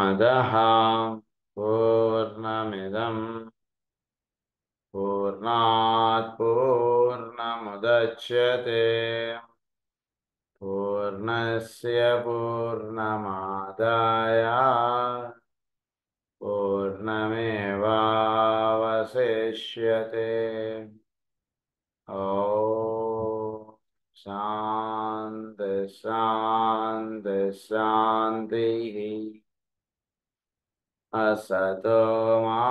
पूर्णमदः पूर्णमिदं पूर्णात् पूर्णमुदच्यते पूर्णस्य पूर्णमादाय पूर्णमेवावशिष्यते ॐ शान्ति शान्ति शान्तिः असतो मा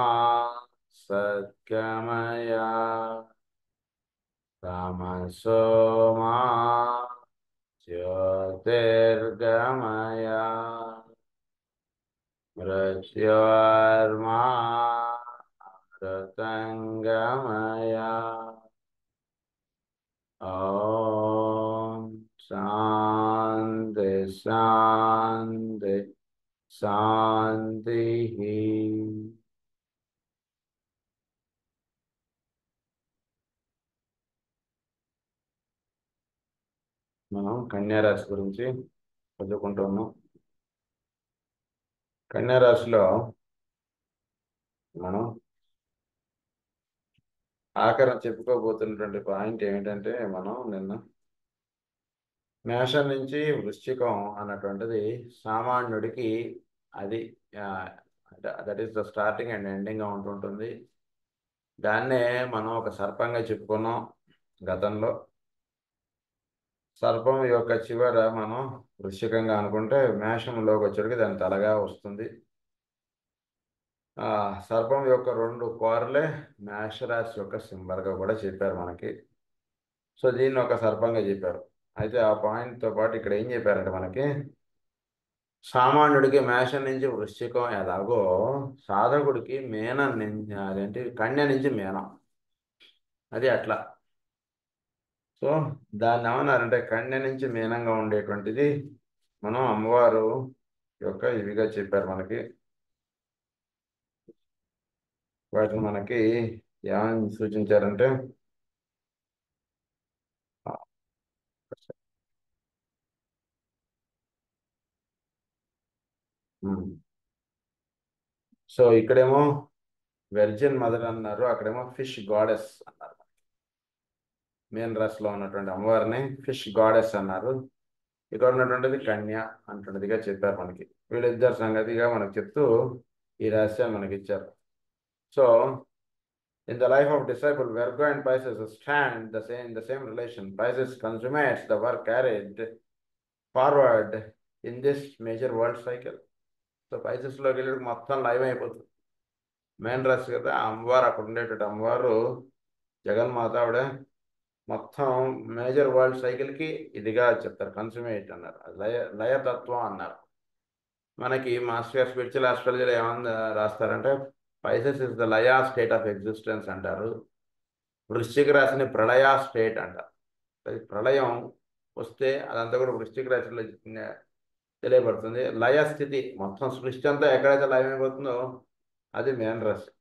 सद्गमय तमसो मा ज्योतिर्गमय मृत्योर्मा ऋतङ्गमय ॐ शान्ति शान्ति शान्तिः మనం కన్యారాశి గురించి చదువుకుంటున్నాం కన్యారాశిలో మనం ఆఖరణ చెప్పుకోబోతున్నటువంటి పాయింట్ ఏమిటంటే మనం నిన్న మేషం నుంచి వృశ్చికం అన్నటువంటిది సామాన్యుడికి అది that is the starting and ఎండింగ్గా ఉంటుంటుంది దాన్నే మనం ఒక సర్పంగా చెప్పుకున్నాం గతంలో సర్పం యొక్క చివర మనం వృశ్చికంగా అనుకుంటే మేషంలోకి వచ్చేటికి దాని తలగా వస్తుంది ఆ సర్పం యొక్క రెండు కోరలే మేషరాశి యొక్క సింబల్గా కూడా చెప్పారు మనకి సో దీన్ని ఒక సర్పంగా చెప్పారు అయితే ఆ పాయింట్తో పాటు ఇక్కడ ఏం చెప్పారంటే మనకి సామాన్యుడికి మేషం నుంచి వృశ్చికం ఎలాగో సాధకుడికి మేనం నుంచి అదేంటి కన్య నుంచి మేనం అది అట్లా సో దాన్ని ఏమన్నారంటే కన్య నుంచి మీనంగా ఉండేటువంటిది మనం అమ్మవారు యొక్క ఇవిగా చెప్పారు మనకి వాటిని మనకి ఏమని సూచించారంటే సో ఇక్కడేమో వెర్జిన్ మదర్ అన్నారు అక్కడేమో ఫిష్ గాడెస్ అన్నారు మీన రాశిలో ఉన్నటువంటి అమ్మవారిని ఫిష్ గాడెస్ అన్నారు ఇక్కడ ఉన్నటువంటిది కన్య అంటున్నదిగా చెప్పారు మనకి వీళ్ళిద్దరు సంగతిగా మనకు చెప్తూ ఈ రహస్యాన్ని మనకి ఇచ్చారు so in the life of disciple Virgo and Pisces stand the same the same relation Pisces consummates the work carried forward in this major world cycle so పైసెస్లోకి వెళ్ళి మొత్తం లైవ్ అయిపోతుంది మెయిన్ రాశి కదా అమ్మవారు అక్కడ ఉండేటువంటి అమ్మవారు జగన్మాత ఆవిడ మొత్తం మేజర్ వరల్డ్ సైకిల్కి ఇదిగా చెప్తారు కన్సుమేట్ అన్నారు లయ లయతత్వం అన్నారు మనకి మాస్టర్ స్పిరిచువల్ ఆస్ట్రాలజీలో ఏమన్నా రాస్తారంటే Pisces is the laya state of existence అంటారు వృశ్చిక రాశిని ప్రళయ స్టేట్ అంటారు అది ప్రళయం వస్తే అదంతా కూడా వృశ్చిక రాశిలో తెలియబడుతుంది లయ స్థితి మొత్తం సృష్టి అంతా ఎక్కడైతే లయమైపోతుందో అది మేన్ రాశి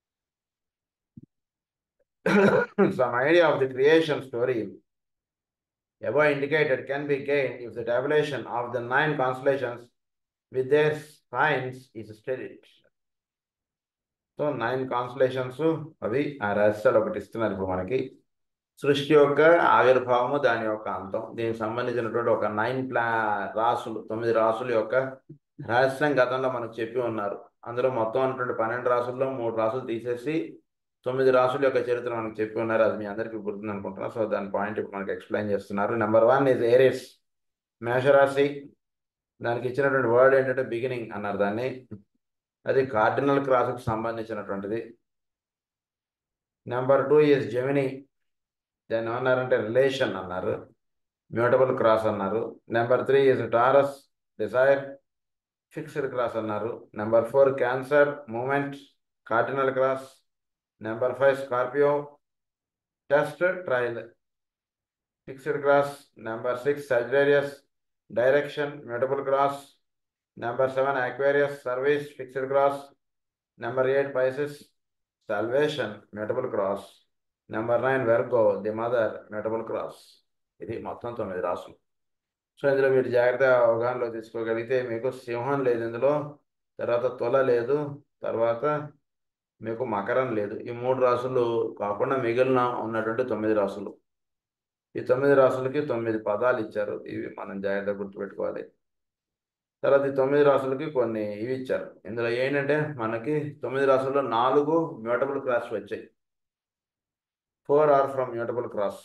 some idea of the creation story above indicated can be gained if the tabulation of the nine constellations with their signs is studied. So nine constellations అవి ఆ రహస్యాలు ఒకటి ఇస్తున్నారు ఇప్పుడు మనకి సృష్టి యొక్క ఆవిర్భావము దాని యొక్క అంతం దీనికి సంబంధించినటువంటి ఒక నైన్ ప్లా రాసులు తొమ్మిది రాసుల యొక్క రహస్యం గతంలో మనకు చెప్పి ఉన్నారు అందులో మొత్తం ఉన్నటువంటి పన్నెండు రాసుల్లో మూడు రాసులు తీసేసి తొమ్మిది రాసుల యొక్క చరిత్ర మనకు చెప్పి ఉన్నారు అది మీ అందరికీ గుర్తుంది అనుకుంటున్నా సో దాని పాయింట్ ఇప్పుడు మనకి ఎక్స్ప్లెయిన్ చేస్తున్నారు నెంబర్ వన్ ఇస్ ఏరియస్ మేషరాశి దానికి ఇచ్చినటువంటి వర్డ్ ఏంటంటే బిగినింగ్ అన్నారు దాన్ని అది కార్డినల్ క్రాస్కి సంబంధించినటువంటిది నెంబర్ టూ ఈజ్ జెమిని దాన్ని ఏమన్నారంటే రిలేషన్ అన్నారు మ్యూటబుల్ క్రాస్ అన్నారు number three is Taurus desire fixed cross అన్నారు number four Cancer movement cardinal cross number five Scorpio test trial fixed cross number six Sagittarius direction mutable cross number seven Aquarius service fixed cross number eight Pisces salvation mutable cross number nine Virgo the mother mutable cross ఇది మొత్తం తొమ్మిది రాసులు so ఇందులో మీరు జాగ్రత్త అవగాహనలో తీసుకోగలిగితే మీకు సింహం లేదు ఇందులో తర్వాత తుల లేదు తర్వాత మీకు మకరం లేదు ఈ మూడు రాసులు కాకుండా మిగిలిన ఉన్నటువంటి తొమ్మిది రాసులు ఈ తొమ్మిది రాసులకి తొమ్మిది పదాలు ఇచ్చారు ఇవి మనం జాగ్రత్తగా గుర్తుపెట్టుకోవాలి తర్వాత ఈ తొమ్మిది రాసులకి కొన్ని ఇవి ఇచ్చారు ఇందులో ఏంటంటే మనకి తొమ్మిది రాసుల్లో నాలుగు మ్యూటబుల్ క్రాస్ వచ్చాయి four are from mutable cross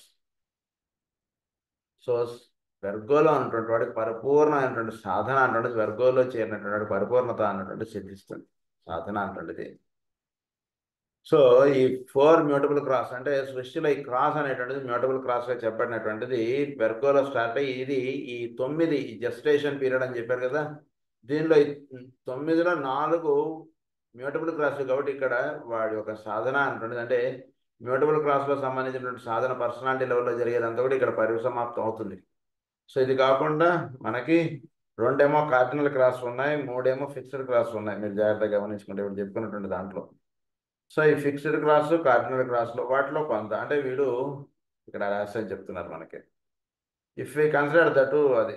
so వెర్గోలో ఉన్నటువంటి వాడికి పరిపూర్ణమైనటువంటి సాధన అన్నటువంటిది వెర్గోలో చేరినటువంటి వాడికి పరిపూర్ణత అన్నటువంటి సిద్ధిస్తుంది సాధన అన్నటువంటిది సో ఈ ఫోర్ మ్యూటబుల్ క్రాస్ అంటే సృష్టిలో ఈ క్రాస్ అనేటువంటిది మ్యూటబుల్ క్రాస్గా చెప్పబడినటువంటిది వెర్గోలో స్టార్ట్ అయ్యి ఇది ఈ తొమ్మిది జస్టేషన్ పీరియడ్ అని చెప్పారు కదా దీనిలో ఈ తొమ్మిదిలో నాలుగు మ్యూటబుల్ క్రాస్ కాబట్టి ఇక్కడ వాడి యొక్క సాధన అంటుండేది అంటే మ్యూటబుల్ క్రాస్లో సంబంధించినటువంటి సాధన పర్సనాలిటీ లెవెల్లో జరిగేదంతా కూడా ఇక్కడ పరిసమాప్తం అవుతుంది సో ఇది కాకుండా మనకి రెండేమో కార్డినల్ క్రాస్ ఉన్నాయి మూడేమో ఫిక్స్డ్ క్రాస్ ఉన్నాయి మీరు జాగ్రత్తగా గమనించుకుంటే ఇప్పుడు చెప్పుకున్నటువంటి దాంట్లో సో ఈ ఫిక్స్డ్ క్రాస్ కార్డినల్ క్రాస్లో వాటిలో కొంత అంటే వీడు ఇక్కడ రాసి చెప్తున్నారు మనకి ఇఫ్ వి కన్సిడర్ దట్ అది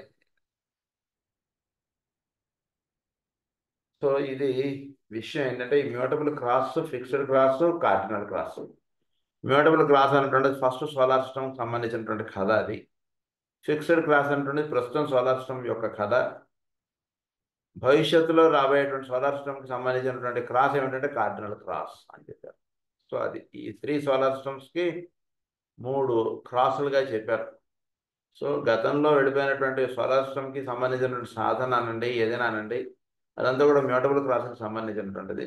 సో ఇది విషయం ఏంటంటే ఈ mutable cross fixed cross cardinal cross mutable cross అనేటువంటిది ఫస్ట్ సోలార్ సిస్టమ్ సంబంధించినటువంటి కథ అది ఫిక్స్డ్ క్రాస్ అనేటువంటిది ప్రస్తుతం సోలార్ సిస్టమ్ యొక్క కథ భవిష్యత్తులో రాబోయేటువంటి సోలార్ సిస్టమ్కి సంబంధించినటువంటి క్రాస్ ఏమిటంటే కార్డినల్ క్రాస్ అని చెప్పారు సో అది ఈ త్రీ సోలార్ సిస్టమ్స్కి మూడు క్రాసులుగా చెప్పారు సో గతంలో వెళ్ళిపోయినటువంటి సోలార్ సిస్టమ్కి సంబంధించినటువంటి సాధన అనండి ఏదైనా అనండి అదంతా కూడా మ్యూటబుల్ క్రాస్కి సంబంధించినటువంటిది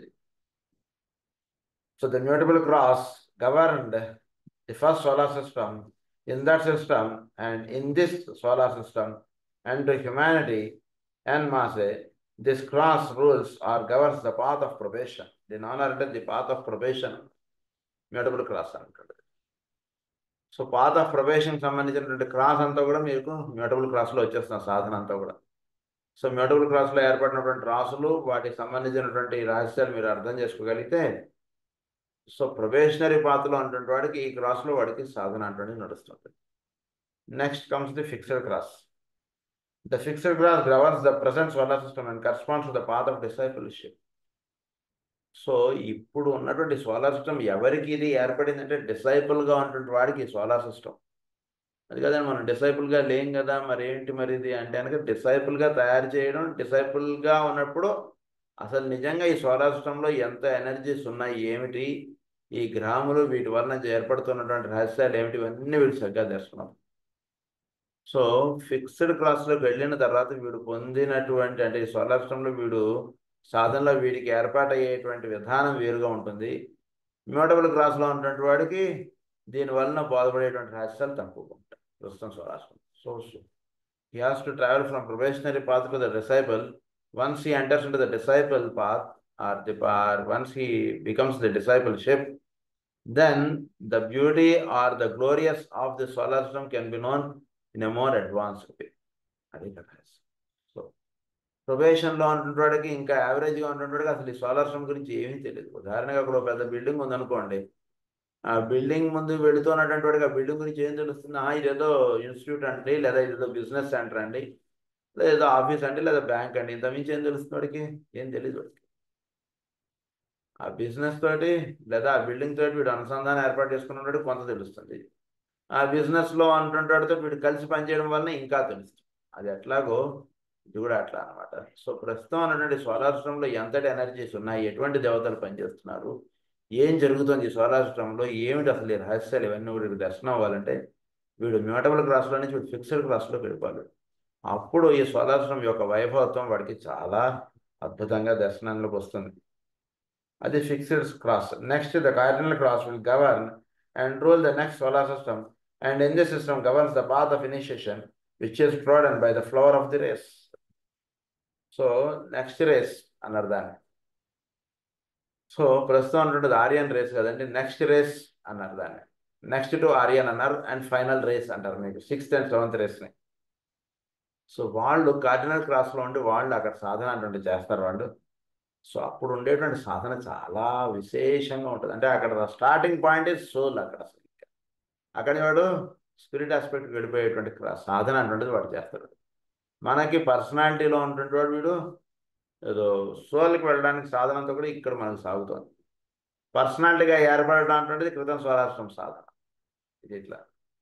so the mutable cross governed the first solar system in that system and in this solar system and to humanity and masse, this cross rules or governs the path of probation. The non-arrogant, the path of probation, mutable cross అంటాడు so path of probation సంబంధించినటువంటి cross అంతా కూడా మీకు mutable క్రాస్లో వచ్చేస్తున్న సాధన అంతా కూడా so mutable క్రాస్లో ఏర్పడినటువంటి రాసులు వాటికి సంబంధించినటువంటి రహస్యాలు మీరు అర్థం చేసుకోగలిగితే సో ప్రొబేషనరీ పాత్రలో ఉన్నటువంటి వాడికి ఈ క్రాస్లో వాడికి సాధన అటువంటిది నడుస్తుంది next comes the fixed cross the fixed cross governs the present solar system and corresponds the path of discipleship so ఇప్పుడు ఉన్నటువంటి సోలార్ సిస్టమ్ ఎవరికి ఇది ఏర్పడిందంటే డిసైపుల్గా ఉన్నటువంటి వాడికి సోలార్ సిస్టమ్ అది కదండి మనం డిసైపుల్గా లేం కదా మరి ఏంటి మరి ఇది అంటే కనుక డిసైపుల్గా తయారు చేయడం డిసైపుల్గా ఉన్నప్పుడు అసలు నిజంగా ఈ సోలార్ సిస్టంలో ఎంత ఎనర్జీస్ ఉన్నాయి ఏమిటి ఈ గ్రహములు వీటి వలన ఏర్పడుతున్నటువంటి రహస్యాలు ఏమిటి ఇవన్నీ వీడు సరిగ్గా తెలుసుకున్నాం సో ఫిక్స్డ్ క్లాస్లోకి వెళ్ళిన తర్వాత వీడు పొందినటువంటి అంటే ఈ సోలార్ సిస్టంలో వీడు సాధనలో వీడికి ఏర్పాటయ్యేటువంటి విధానం వేరుగా ఉంటుంది మ్యూటబుల్ క్లాస్లో ఉన్నటువంటి వాడికి దీని వలన బాధపడేటువంటి రహస్యాలు తక్కువగా ఉంటాయి ప్రస్తుతం solar system so he has to travel from probationary path to the disciple once he enters into the disciple path or the or once he becomes the discipleship then the beauty or the glorious of the solar system can be known in a more advanced way అది so ప్రొబేషన్లో ఉన్నటువంటి వాడికి ఇంకా యావరేజ్గా ఉన్నటువంటి వాడికి అసలు ఈ సోలార్ సిస్టమ్ గురించి ఏమీ తెలియదు ఉదాహరణగా అక్కడ ఒక పెద్ద బిల్డింగ్ ఉందనుకోండి ఆ బిల్డింగ్ ముందు వెళుతున్నటువంటి వాడికి ఆ బిల్డింగ్ గురించి ఏం తెలుస్తుంది ఆ ఇదేదో ఇన్స్టిట్యూట్ అండి లేదా ఇదేదో బిజినెస్ సెంటర్ అండి లేదా ఆఫీస్ అండి లేదా బ్యాంక్ అండి ఇంత మించి ఏం తెలుస్తుంది వాడికి ఏం తెలియదు వాడికి ఆ బిజినెస్ తోటి లేదా ఆ బిల్డింగ్ తోటి వీడు అనుసంధానం ఏర్పాటు చేసుకున్నట్టు కొంత తెలుస్తుంది ఆ బిజినెస్లో అంటుంటాడితో వీడు కలిసి పనిచేయడం వలన ఇంకా తెలుస్తుంది అది ఎట్లాగో ఇది కూడా అట్లా అనమాట సో ప్రస్తుతం అన్నటువంటి సోలార్ సిస్టంలో ఎంతటి ఎనర్జీస్ ఉన్నాయి ఎటువంటి దేవతలు పనిచేస్తున్నారు ఏం జరుగుతుంది ఈ సోలార్ సిస్టంలో ఏమిటి అసలు ఈ రహస్యాలు ఇవన్నీ వీడికి దర్శనం అవ్వాలంటే వీడు మ్యూటబుల్ క్లాస్లో నుంచి వీడు ఫిక్స్డ్ క్లాస్లోకి వెళ్ళిపోవాలి అప్పుడు ఈ సోలార్ సిస్టమ్ యొక్క వైభవత్వం వాడికి చాలా అద్భుతంగా దర్శనంలోకి వస్తుంది అది fixed cross next the cardinal cross will govern and rule the next solar system and in this system governs the path of initiation which is trodden by the flower of the race so next race అన్నారు దాన్ని so ప్రస్తుతం ఉన్నటువంటి Aryan race కదండి next race అన్నారు దాన్ని next to Aryan అన్నారు and final race అంటారు మీకు సిక్స్త్ అండ్ సెవెంత్ రేస్ని సో వాళ్ళు కార్డినల్ క్రాస్లో ఉండి వాళ్ళు అక్కడ సాధన అటువంటి చేస్తారు వాళ్ళు సో అప్పుడు ఉండేటువంటి సాధన చాలా విశేషంగా ఉంటుంది అంటే అక్కడ స్టార్టింగ్ పాయింట్ ఇస్ సోల్ అక్కడ అసలు అక్కడి వాడు స్పిరిట్ ఆస్పెక్ట్కి వెళ్ళిపోయేటువంటి సాధన అటువంటిది వాడు చేస్తాడు మనకి పర్సనాలిటీలో ఉన్నటువంటి వాడు వీడు ఏదో సోల్కి వెళ్ళడానికి సాధనంతో కూడా ఇక్కడ మనకు సాగుతోంది పర్సనాలిటీగా ఏర్పడడం అంటే క్రితం స్వరాష్ట్రం సాధన ఇది ఇట్లా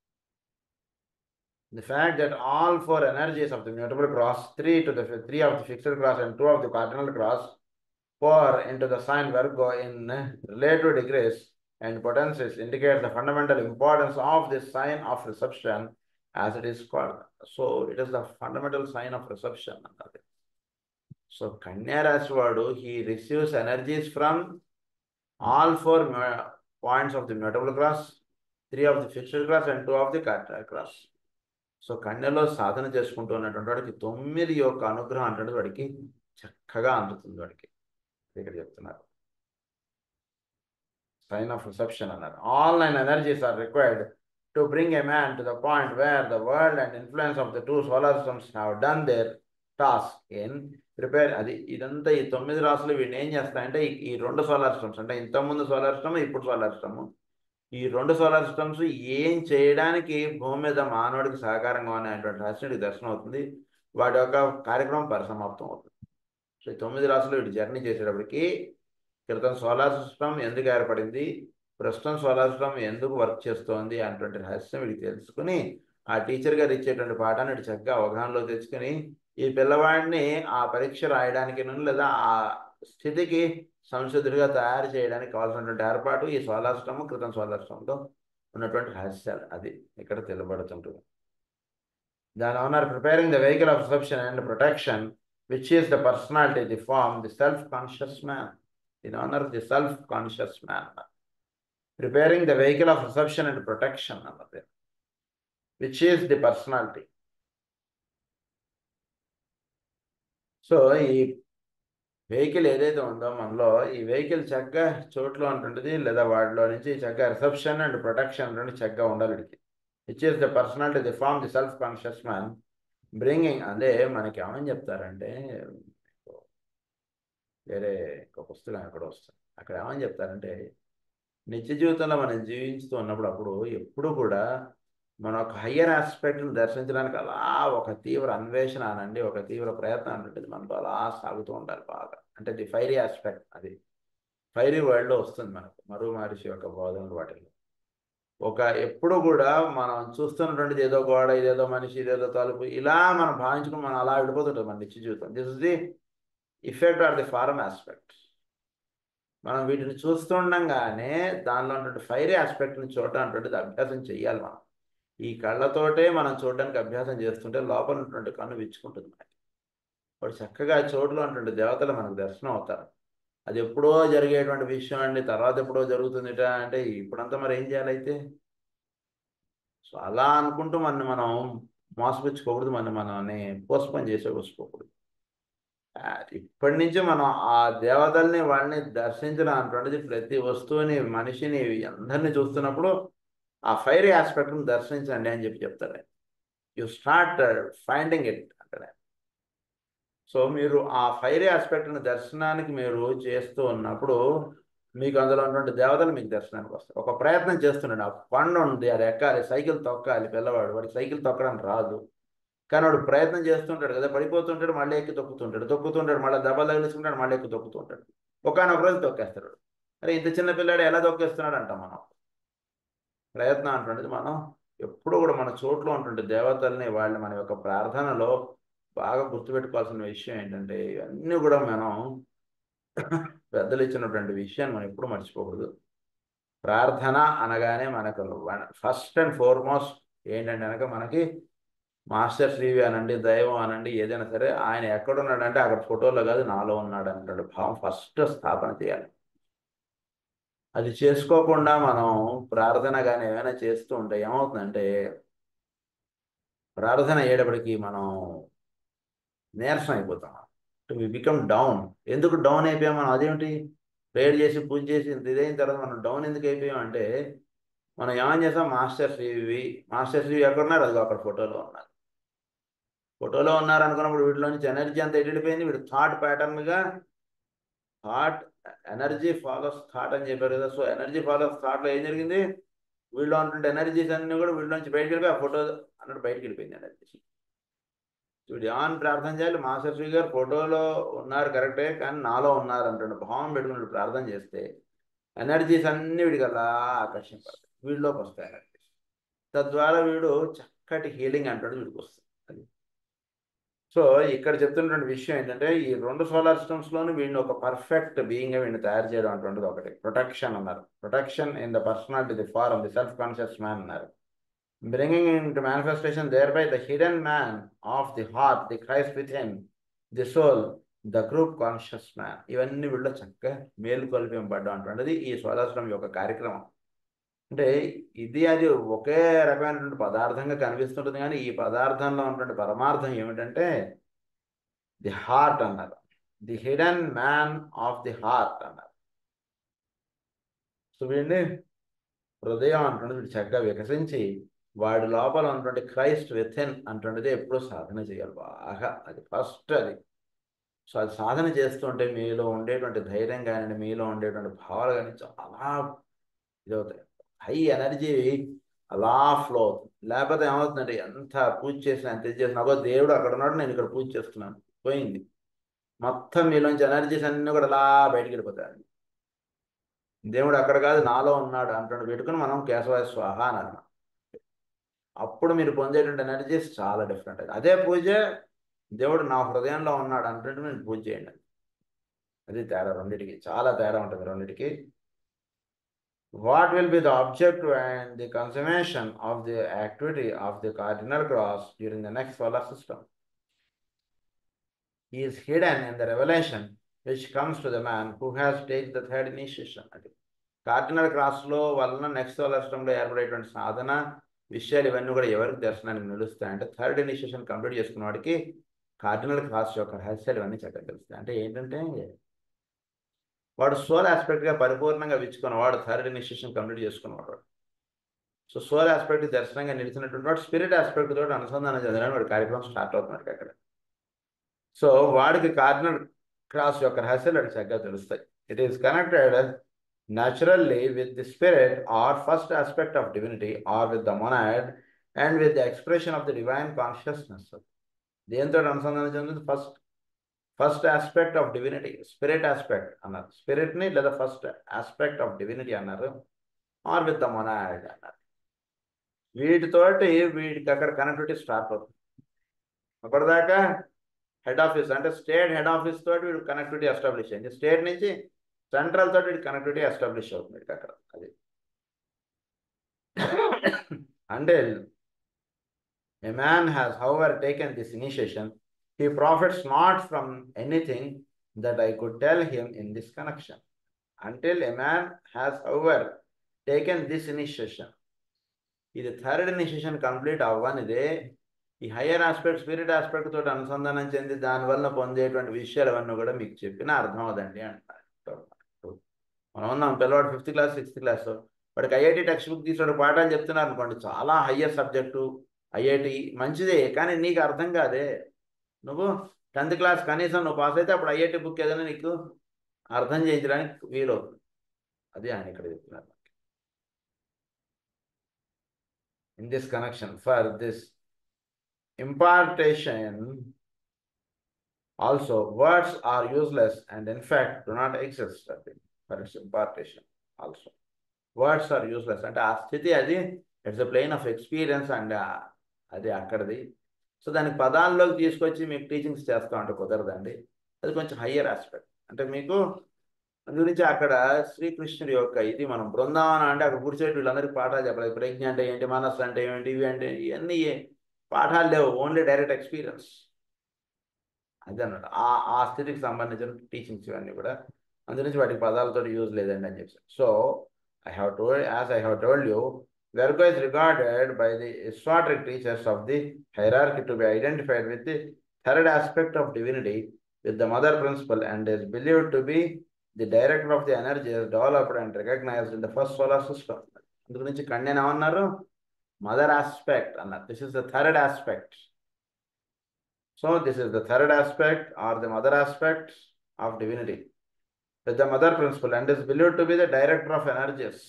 The fact that all four energies of the mutable cross, three to the three of the fixed cross and two of the cardinal cross, pour into the sign Virgo in relative degrees and potencies indicates the fundamental importance of this sign of reception as it is called. So it is the fundamental sign of reception. So Kanya Raswadu, he receives energies from all four mu- points of the mutable cross, three of the fixed cross and two of the cardinal cross. So కన్యలో సాధన చేసుకుంటూ ఉన్నటువంటి వాడికి తొమ్మిది యొక్క అనుగ్రహం అంటే వాడికి చక్కగా అందుతుంది వాడికి ఇక్కడ చెప్తున్నారు సైన్ ఆఫ్ రిసెప్షన్ అన్నారు all nine energies are required to bring a man to the point where the world and influence of the two solar systems have done their task in prepare అది ఇదంతా ఈ తొమ్మిది రాసులు వీడిని ఏం చేస్తాయంటే ఈ- ఈ రెండు సోలార్ సిస్టమ్స్ అంటే ఇంతకుముందు సోలార్ సిస్టమ్ ఇప్పుడు సోలార్ సిస్టమ్ ఈ రెండు సోలార్ సిస్టమ్స్ ఏం చేయడానికి భూమి మీద మానవుడికి సహకారంగా ఉన్నటువంటి రహస్యుడికి దర్శనం అవుతుంది వాటి యొక్క కార్యక్రమం పరిసమాప్తం అవుతుంది సో ఈ తొమ్మిది రాసులు వీటి జర్నీ చేసేటప్పటికి క్రితం సోలార్ సిస్టమ్ ఎందుకు ఏర్పడింది ప్రస్తుతం సోలార్ సిస్టమ్ ఎందుకు వర్క్ చేస్తోంది అనేటువంటి రహస్యం వీడికి తెలుసుకుని ఆ టీచర్ గారు ఇచ్చేటువంటి పాఠాన్ని వీడు చక్కగా అవగాహనలో తెచ్చుకుని ఈ పిల్లవాడిని ఆ పరీక్ష రాయడానికి లేదా ఆ స్థితికి సంసిద్ధుడిగా తయారు చేయడానికి కావాల్సినటువంటి ఏర్పాటు ఈ సోలాష్టము క్రితం సోలాష్టంలో ఉన్నటువంటి రహస్యాలు అది ఇక్కడ తెలుపబడుతుంటుంది దాని owner preparing the vehicle of reception and protection which is the personality the form the self conscious man in honour the self conscious man preparing the vehicle of reception and protection అన్నది which is the personality so ఈ vehicle ఏదైతే ఉందో మనలో ఈ vehicle చక్కగా చోట్లో ఉంటుంటుంది లేదా వాటిలో నుంచి చక్కగా రిసెప్షన్ అండ్ ప్రొటెక్షన్ రెండు చక్కగా ఉండాలి వీడికి which is the personality the form the self conscious man bringing అదే మనకి ఏమని చెప్తారంటే వేరే ఒక పుస్తకం ఎక్కడ వస్తుంది అక్కడ ఏమని చెప్తారంటే నిత్య జీవితంలో మనం జీవించుతూ ఉన్నప్పుడు అప్పుడు ఎప్పుడు కూడా మన ఒక హయ్యర్ ఆస్పెక్ట్ని దర్శించడానికి అలా ఒక తీవ్ర అన్వేషణ అనండి ఒక తీవ్ర ప్రయత్నం అనేది మనలో అలా సాగుతూ ఉండాలి బాగా అంటే ది ఫైరీ ఆస్పెక్ట్ అది ఫైరీ వరల్డ్లో వస్తుంది మనకు మరో మహర్షి యొక్క బోధనలు వాటిలో ఒక ఎప్పుడు కూడా మనం చూస్తున్నటువంటిది ఏదో గోడ ఇదేదో మనిషి ఇదేదో తలుపు ఇలా మనం భావించుకుని మనం అలా విడిపోతుంటుంది మన నిత్య జీవితం this is the effect or the form aspect మనం వీటిని చూస్తుండగానే దానిలో ఉన్నటువంటి ఫైరీ ఆస్పెక్ట్ని చూడటం అటువంటిది అభ్యాసం చేయాలి మనం ఈ కళ్ళతోటే మనం చూడడానికి అభ్యాసం చేస్తుంటే లోపల ఉన్నటువంటి కన్ను విచ్చుకుంటుంది మనకి వాడు చక్కగా ఆ చోటులో ఉన్నటువంటి దేవతలు మనకు దర్శనం అవుతారు అది ఎప్పుడో జరిగేటువంటి విషయం అండి తర్వాత ఎప్పుడో జరుగుతుందిట అంటే ఇప్పుడంతా మరి ఏం చేయాలైతే సో అలా అనుకుంటూ మన మనం మోసపుచ్చుకోకూడదు మన మనల్ని పోస్ట్పోన్ చేసే పోసుకోకూడదు ఇప్పటి నుంచి మనం ఆ దేవతల్ని వాళ్ళని దర్శించడం అటువంటిది ప్రతి వస్తువుని మనిషిని అందరినీ చూస్తున్నప్పుడు ఆ ఫైర్ ఆస్పెక్ట్ని దర్శించండి అని చెప్పి చెప్తారు యు స్టార్ట్ ఫైండింగ్ ఇట్ అంటారు సో మీరు ఆ ఫైర్ ఆస్పెక్ట్ని దర్శనానికి మీరు చేస్తూ ఉన్నప్పుడు మీకు అందులో ఉన్నటువంటి దేవతలు మీకు దర్శనానికి వస్తారు ఒక ప్రయత్నం చేస్తున్నాడు ఆ పండు ఉంది అది ఎక్కాలి సైకిల్ తొక్కాలి పిల్లవాడు వాడికి సైకిల్ తొక్కడం రాదు కానీ వాడు ప్రయత్నం చేస్తుంటాడు కదా పడిపోతుంటాడు మళ్ళీ ఎక్కి తొక్కుతుంటాడు తొక్కుతుంటాడు మళ్ళీ దెబ్బలు తగిలించుకుంటాడు మళ్ళీ ఎక్కి తొక్కుతుంటాడు ఒకనొక రోజు తొక్కేస్తాడు అరే ఇంత చిన్న పిల్లాడు ఎలా తొక్కేస్తున్నాడు అంటాం మనం ప్రయత్నం అంటుండేది మనం ఎప్పుడు కూడా మన చోట్లో ఉంటుండే దేవతల్ని వాళ్ళని మన యొక్క ప్రార్థనలో బాగా గుర్తుపెట్టుకోవాల్సిన విషయం ఏంటంటే ఇవన్నీ కూడా మనం పెద్దలు ఇచ్చినటువంటి విషయాన్ని మనం ఎప్పుడు మర్చిపోకూడదు ప్రార్థన అనగానే మనకు ఫస్ట్ అండ్ ఫార్మోస్ట్ ఏంటంటే కనుక మనకి మాస్టర్ శ్రీవి అనండి దైవం అనండి ఏదైనా సరే ఆయన ఎక్కడున్నాడంటే అక్కడ ఫోటోలో కాదు నాలో ఉన్నాడు అనేటువంటి భావం ఫస్ట్ స్థాపన చేయాలి అది చేసుకోకుండా మనం ప్రార్థన కానీ ఏమైనా చేస్తూ ఉంటే ఏమవుతుందంటే ప్రార్థన అయ్యేటప్పటికి మనం నీరసం అయిపోతాం వి బికమ్ డౌన్ ఎందుకు డౌన్ అయిపోయాం మనం అదేమిటి ప్రేయర్ చేసి పూజ చేసి ఇంత ఇదైన తర్వాత మనం డౌన్ ఎందుకు అయిపోయాం అంటే మనం ఏమని చేస్తాం మాస్టర్ శ్రీవి మాస్టర్ శ్రీవి ఎక్కడున్నారు అది అక్కడ ఫోటోలో ఉన్నారు ఫోటోలో ఉన్నారు అనుకున్నప్పుడు వీటిలో నుంచి ఎనర్జీ అంతా ఎడిపోయింది వీడు థాట్ ప్యాటర్న్గా థాట్ ఎనర్జీ ఫాలోస్ థాట్ అని చెప్పారు కదా సో ఎనర్జీ ఫాలోస్ థాట్లో ఏం జరిగింది వీళ్ళు ఉంటుంటే ఎనర్జీస్ అన్నీ కూడా వీళ్ళ నుంచి బయటకు వెళ్ళిపోయి ఆ ఫోటో అన్నట్టు బయటకు వెళ్ళిపోయింది ఎనర్జీ చూడు ఏమని ప్రార్థన చేయాలి మాస్టర్ శ్రీ గారు ఫోటోలో ఉన్నారు కరెక్టే కానీ నాలో ఉన్నారు అంటాడు భావం పెట్టుకుని ప్రార్థన చేస్తే ఎనర్జీస్ అన్ని వీడికి అలా ఆకర్షింపడతాయి వీడిలోకి వస్తాయి ఎనర్జీస్ తద్వారా వీడు చక్కటి హీలింగ్ అంటాడు వీడికి వస్తుంది అది సో ఇక్కడ చెప్తున్నటువంటి విషయం ఏంటంటే ఈ రెండు సోలార్ సిస్టమ్స్లోని వీడిని ఒక పర్ఫెక్ట్ బీయింగ్ వీడిని తయారు చేయడం అంటుండదు ఒకటి ప్రొటెక్షన్ అన్నారు protection in the personality the form the self conscious man అన్నారు bringing into manifestation thereby the hidden man of the heart, the Christ within, the soul, the group conscious man. ఇవన్నీ వీళ్ళు చక్కగా మేలుకొల్పింపడ్డం అంటున్నది ఈ స్వరాశ్రం యొక్క కార్యక్రమం అంటే ఇది అది ఒకే రకమైనటువంటి పదార్థంగా కనిపిస్తుంటుంది కానీ ఈ పదార్థంలో ఉన్నటువంటి పరమార్థం ఏమిటంటే ది హార్ట్ అన్నారు the hidden man of the heart అన్నారు సో వీడిని హృదయం అంటున్నది వీడు చక్కగా వికసించి వాడి లోపల ఉన్నటువంటి క్రైస్ట్ విథిన్ అంటున్నది ఎప్పుడు సాధన చేయాలి బాగా అది ఫస్ట్ అది సో అది సాధన చేస్తుంటే మీలో ఉండేటువంటి ధైర్యం కానీ మీలో ఉండేటువంటి భావాలు కానీ చాలా ఇదవుతాయి హై ఎనర్జీ అలా ఫ్లో అవుతుంది లేకపోతే ఏమవుతుందంటే ఎంత పూజ చేసినా ఎంత ఇది చేసినా అగో దేవుడు అక్కడ ఉన్నాడు నేను ఇక్కడ పూజ చేస్తున్నాను పోయింది మొత్తం మీలోంచి ఎనర్జీస్ అన్నీ కూడా అలా బయటికి వెళ్ళిపోతాయి దేవుడు అక్కడ కాదు నాలో ఉన్నాడు అంటున్నాడు పెట్టుకుని మనం కేశవాయ స్వాహ అని అన్నాం అప్పుడు మీరు పొందేటువంటి ఎనర్జీస్ చాలా డిఫరెంట్ అదే పూజ దేవుడు నా హృదయంలో ఉన్నాడు అంటే మీరు పూజ చేయండి అది తేడా రెండింటికి చాలా తేడా ఉంటుంది రెండింటికి what will be the object and the consummation of the activity of the cardinal cross during the next solar system is hidden in the revolution which comes to the man who has take the third initiation అది cardinal క్రాస్లో వలన next solar సిస్టంలో ఏర్పడేటువంటి సాధన విషయాలు ఇవన్నీ కూడా ఎవరికి దర్శనానికి నిలుస్తాయంటే థర్డ్ ఇనిషియేషన్ కంప్లీట్ చేసుకున్న వాడికి కార్డినల్ క్రాస్ యొక్క రహస్యాలు ఇవన్నీ చక్కగా తెలుస్తాయి అంటే ఏంటంటే వాడు సోల్ ఆస్పెక్ట్గా పరిపూర్ణంగా విచ్చుకున్న వాడు థర్డ్ ఇనిషియేషన్ కంప్లీట్ చేసుకున్నవాడు సో సోల్ ఆస్పెక్ట్ దర్శనంగా నిలిచినటువంటి వాడు స్పిరిట్ ఆస్పెక్ట్ తోటి అనుసంధానం చెందడానికి వాడి కార్యక్రమం స్టార్ట్ అవుతున్నాడు అక్కడ సో వాడికి కార్డినల్ క్రాస్ యొక్క రహస్యాలు వాడికి చక్కగా తెలుస్తాయి it is connected naturally with the spirit or first aspect of divinity or with the monad and with the expression of the divine consciousness. దేంతో అనుసంధానం చెందింది first first aspect of divinity spirit aspect అన్నారు స్పిరిట్ని లేదా first aspect of divinity అన్నారు or with the monad అన్నారు వీటితోటి వీడికి అక్కడ కనెక్టివిటీ స్టార్ట్ అవుతుంది అప్పటిదాకా హెడ్ ఆఫీస్ అంటే స్టేట్ హెడ్ ఆఫీస్ తోటి వీడు కనెక్టివిటీ ఎస్టాబ్లిష్ అయింది స్టేట్ నుంచి సెంట్రల్ తోటి కనెక్టివిటీ ఎస్టాబ్లిష్ అవుతుంది అక్కడ అది అంటే A man has, however, taken this initiation. He profits not from anything that I could tell him in this connection. Until a man has, however, taken this initiation. ఇది third initiation complete అవ్వనిదే ఈ higher aspect spirit aspect తోటి అనుసంధానం చెంది దానివల్ల పొందేటువంటి విషయాలు అవన్నీ కూడా మీకు చెప్పిన అర్థం అవదండి అంటారు మనం ఉన్నాం పిల్లవాడు ఫిఫ్త్ క్లాస్ సిక్స్త్ క్లాస్ వాడికి ఐఐటి టెక్స్ట్ బుక్ తీసుకుని పాఠాలు చెప్తున్నారు అనుకోండి చాలా హయ్యర్ సబ్జెక్టు ఐఐటి మంచిదే కానీ నీకు అర్థం కాదే నువ్వు టెన్త్ క్లాస్ కనీసం నువ్వు పాస్ అయితే అప్పుడు ఐఐటి బుక్ ఏదైనా నీకు అర్థం చేయించడానికి వీలవుతుంది అది ఆయన ఇక్కడ చెప్తున్నారు in this connection for this impartation also words are useless and in fact do not exist for its impartation also words are useless అంటే ఆ స్థితి అది it's a plane of experience and అది అక్కడిది సో దానికి పదాల్లోకి తీసుకొచ్చి మీకు టీచింగ్స్ చేస్తాం అంటే కుదరదండి అది కొంచెం హయ్యర్ ఆస్పెక్ట్ అంటే మీకు గురించి అక్కడ శ్రీకృష్ణుడి యొక్క ఇది మనం బృందావనం అంటే అక్కడ కూర్చోటి వీళ్ళందరికీ పాఠాలు చెప్పలేదు ప్రజ్ఞ అంటే ఏంటి మనస్సు అంటే ఏంటి ఇవి అంటే ఇవన్నీ పాఠాలు లేవు ఓన్లీ డైరెక్ట్ ఎక్స్పీరియన్స్ అది అన్నమాట ఆ ఆ స్థితికి సంబంధించిన టీచింగ్స్ ఇవన్నీ కూడా అందునుంచి వాటికి పదాలతో యూజ్ లేదండి అని చెప్పి so I have told as I have told you Virgo is regarded by the esoteric teachers of the hierarchy to be identified with the third aspect of divinity with the mother principle and is believed to be the director of the energies developed and recognized in the first solar system. అందుకు నుంచి కన్యను ఏమన్నారు mother aspect అన్నారు this is the third aspect so this is the third aspect or the mother aspect of divinity with the mother principle and is believed to be the director of energies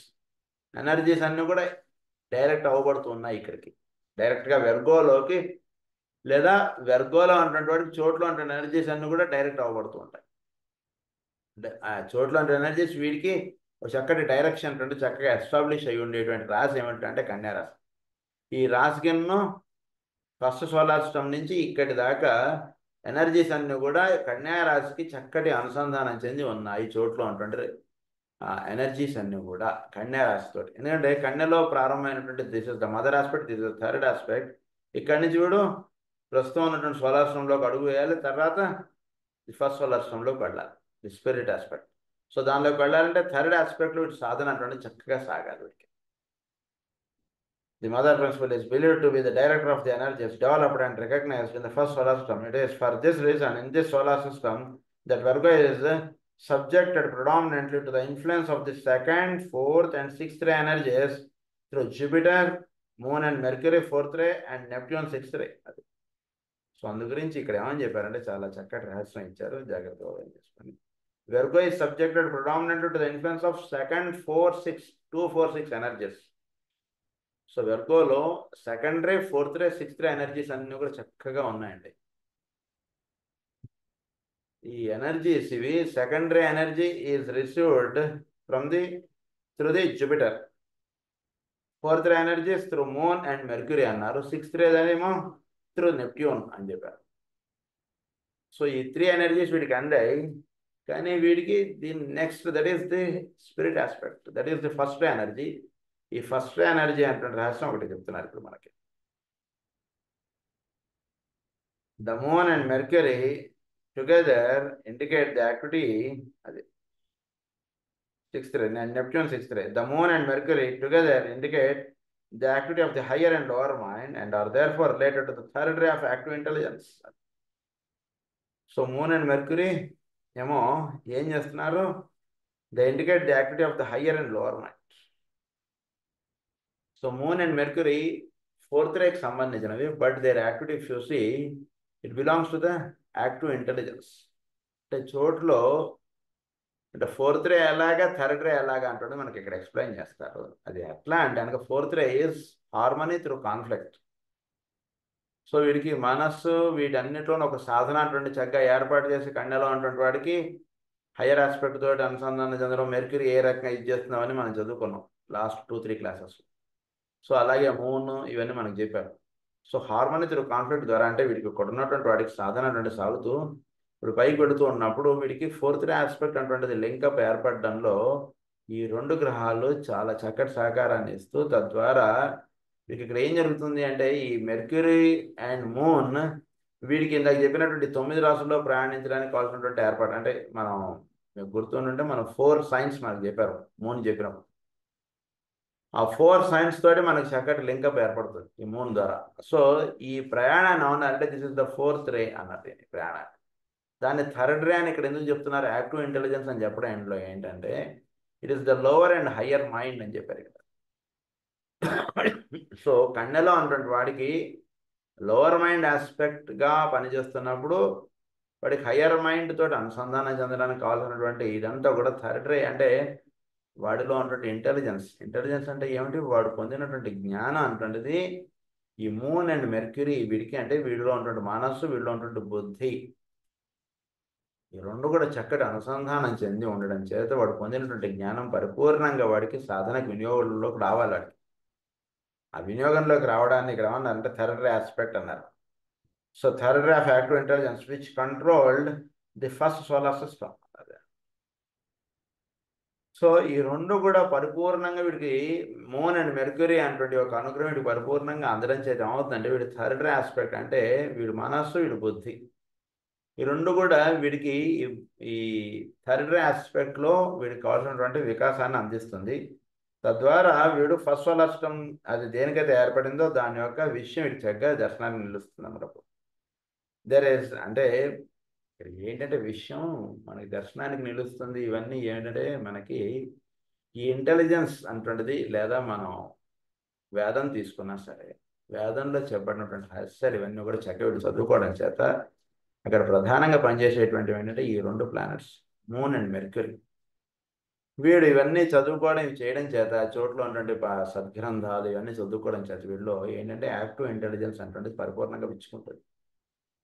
energies అన్నీ కూడా direct అవ్వబడుతూ ఉన్నాయి ఇక్కడికి డైరెక్ట్గా వెర్గోలోకి లేదా వెర్గోలో ఉన్నటువంటి వాడికి చోట్లో ఉంటున్న energies అన్నీ కూడా డైరెక్ట్ అవ్వబడుతూ ఉంటాయి అంటే ఆ చోట్లో ఉంటున్న ఎనర్జీస్ వీడికి ఒక చక్కటి డైరెక్షన్ అంటే చక్కగా ఎస్టాబ్లిష్ అయి ఉండేటువంటి రాశి ఏమిటంటే కన్యా రాశి ఈ రాశి కింద ఫస్ట్ సోలార్ సిస్టమ్ నుంచి ఇక్కడి దాకా ఎనర్జీస్ అన్నీ కూడా కన్యా రాశికి చక్కటి అనుసంధానం చెంది ఉన్నాయి చోట్ల ఉన్నటువంటి ఎనర్జీస్ అన్నీ కూడా కన్యా రాశితోటి ఎందుకంటే కన్యలో ప్రారంభమైనటువంటి this is the mother aspect this is third aspect ఇక్కడి నుంచి చూడు ప్రస్తుతం ఉన్నటువంటి సోలార్ సిస్టంలోకి అడుగు వేయాలి తర్వాత ఫస్ట్ సోలార్ సిస్టంలోకి వెళ్ళాలి ది స్పిరిట్ ఆస్పెక్ట్ సో దానిలోకి వెళ్ళాలంటే థర్డ్ ఆస్పెక్ట్లో వీటి సాధన అటువంటి చక్కగా సాగాలి వీటికి The mother principle is believed to be the director of the energies developed and recognized in the first solar system. It is for this reason in this solar system that Virgo is uh, subjected predominantly to the influence of the second, fourth, and sixth ray energies through Jupiter, Moon and Mercury, fourth ray, and Neptune, sixth ray. అది so అందు గురించి ఇక్కడ ఏమని చెప్పారంటే చాలా చక్కటి రహస్యం ఇచ్చారు జాగ్రత్తగా అర్థం చేసుకోండి Virgo is subjected predominantly to the influence of second, four, six, two, four, six energies. So వెర్గోలో second ray fourth ray sixth ray energies అన్నీ కూడా చక్కగా ఉన్నాయండి ఈ ఎనర్జీస్ ఇవి second ray energy is received from the through the Jupiter fourth ray energies through moon and Mercury అన్నారు sixth ray ఏమో through Neptune అని చెప్పారు సో ఈ త్రీ ఎనర్జీస్ వీడికి అందాయి కానీ వీడికి దీని next that is the spirit aspect that is the first ray energy ఈ ఫస్ట్ రే ఎనర్జీ అంటే రహస్యం ఒకటి చెప్తున్నారు ఇప్పుడు మనకి the moon and Mercury together indicate the activity అది sixth ray Neptune sixth ray the moon and Mercury together indicate the activity of the higher and lower mind and are therefore related to the third ray of active intelligence so moon and mercury ఏమో ఏం చేస్తున్నారు the indicate the activity of the higher and lower mind so moon and Mercury fourth రేకి సంబంధించినవి but their activity చూసి it belongs to the active intelligence అంటే చోట్లో అంటే fourth రే ఎలాగా థర్డ్ రే ఎలాగా అంటుండే మనకి ఇక్కడ ఎక్స్ప్లెయిన్ చేస్తారు అది ఎట్లా అంటే కనుక fourth ray is harmony through conflict so వీడికి మనస్సు వీటన్నిటిలో ఒక సాధన అటువంటి చక్కగా ఏర్పాటు చేసి కన్యలో ఉన్నటువంటి వాడికి హయ్యర్ ఆస్పెక్ట్ తోటి అనుసంధానం చెందడం మెర్క్యూరీ ఏ రకంగా ఇది చేస్తున్నామని మనం చదువుకున్నాం last two three classes so అలాగే మూన్ ఇవన్నీ మనకు చెప్పారు సో హార్మోని త్రూ కాన్ఫ్లిక్ట్ ద్వారా అంటే వీడికి ఇక్కడ ఉన్నటువంటి వాడికి సాధన అటువంటి సాగుతూ ఇప్పుడు పైకి పెడుతూ ఉన్నప్పుడు వీడికి ఫోర్త్ రే ఆస్పెక్ట్ అటువంటిది లింకప్ ఏర్పడడంలో ఈ రెండు గ్రహాలు చాలా చక్కటి సహకారాన్ని ఇస్తూ తద్వారా వీడికి ఇక్కడ ఏం జరుగుతుంది అంటే ఈ మెర్క్యూరీ అండ్ మూన్ వీడికి ఇందాక చెప్పినటువంటి తొమ్మిది రాసుల్లో ప్రయాణించడానికి కావాల్సినటువంటి ఏర్పాటు అంటే మనం మీకు గుర్తుంటే మనం ఫోర్ సైన్స్ మనకు చెప్పారు మూన్ చెప్పినప్పుడు ఆ ఫోర్ సైన్స్ తోటి మనకి చక్కటి లింకప్ ఏర్పడుతుంది ఈ మూన్ ద్వారా సో ఈ ప్రయాణాన్ని అవునా అంటే this is the fourth ray అన్నది ఈ ప్రయాణాన్ని దాన్ని థర్డ్ రే అని ఇక్కడ ఎందుకు చెప్తున్నారు యాక్టివ్ ఇంటెలిజెన్స్ అని చెప్పడం ఇంట్లో ఏంటంటే it is the lower and higher mind అని చెప్పారు ఇక్కడ సో కన్నెలో ఉన్నటువంటి వాడికి లోవర్ మైండ్ ఆస్పెక్ట్గా పనిచేస్తున్నప్పుడు వాడికి హయ్యర్ మైండ్ తోటి అనుసంధానం చెందడానికి కావాల్సినటువంటి ఇదంతా కూడా థర్డ్ రే అంటే వాడిలో ఉన్నటువంటి ఇంటెలిజెన్స్ ఇంటెలిజెన్స్ అంటే ఏమిటి వాడు పొందినటువంటి జ్ఞానం అటువంటిది ఈ మూన్ అండ్ మెర్క్యూరీ వీడికి అంటే వీడిలో ఉన్నటువంటి మనస్సు వీడిలో ఉన్నటువంటి బుద్ధి ఈ రెండు కూడా చక్కటి అనుసంధానం చెంది ఉండడం చేత వాడు పొందినటువంటి జ్ఞానం పరిపూర్ణంగా వాడికి సాధనకు వినియోగంలోకి రావాలి వాడికి ఆ వినియోగంలోకి రావడాన్ని ఇక్కడ ఏమన్నారంటే థర్డ్ రే ఆస్పెక్ట్ అన్నారు so third ray of active intelligence which controlled the first solar system so ఈ రెండు కూడా పరిపూర్ణంగా వీడికి మూన్ అండ్ మెర్క్యూరీ అనేటువంటి ఒక అనుగ్రహం వీడికి పరిపూర్ణంగా అందడం చేత ఏమవుతుందంటే వీడి థర్డ్ రే ఆస్పెక్ట్ అంటే వీడి మనస్సు వీడి బుద్ధి ఈ రెండు కూడా వీడికి ఈ థర్డ్ రే ఆస్పెక్ట్లో వీడికి కావాల్సినటువంటి వికాసాన్ని అందిస్తుంది తద్వారా వీడు ఫస్ట్ సోలార్ సిస్టమ్ అది దేనికైతే ఏర్పడిందో దాని యొక్క విషయం వీడికి చక్కగా దర్శనానికి నిలుస్తుంది అన్నప్పుడు దర్ ఇస్ అంటే ఇక్కడ ఏంటంటే విషయం మనకి దర్శనానికి నిలుస్తుంది ఇవన్నీ ఏంటంటే మనకి ఈ ఇంటెలిజెన్స్ అటువంటిది లేదా మనం వేదం తీసుకున్నా సరే వేదంలో చెప్పబడినటువంటి రహస్యాలు ఇవన్నీ కూడా చక్కగా చదువుకోవడం చేత అక్కడ ప్రధానంగా పనిచేసేటువంటివి ఏంటంటే ఈ రెండు ప్లానెట్స్ మూన్ అండ్ మెర్క్యూరీ వీడు ఇవన్నీ చదువుకోవడం ఇవి చేయడం చేత చోట్ల ఉన్నటువంటి సద్గ్రంథాలు ఇవన్నీ చదువుకోవడం చేత వీడిలో ఏంటంటే యాక్టివ్ ఇంటెలిజెన్స్ అటువంటిది పరిపూర్ణంగా పిచ్చుకుంటుంది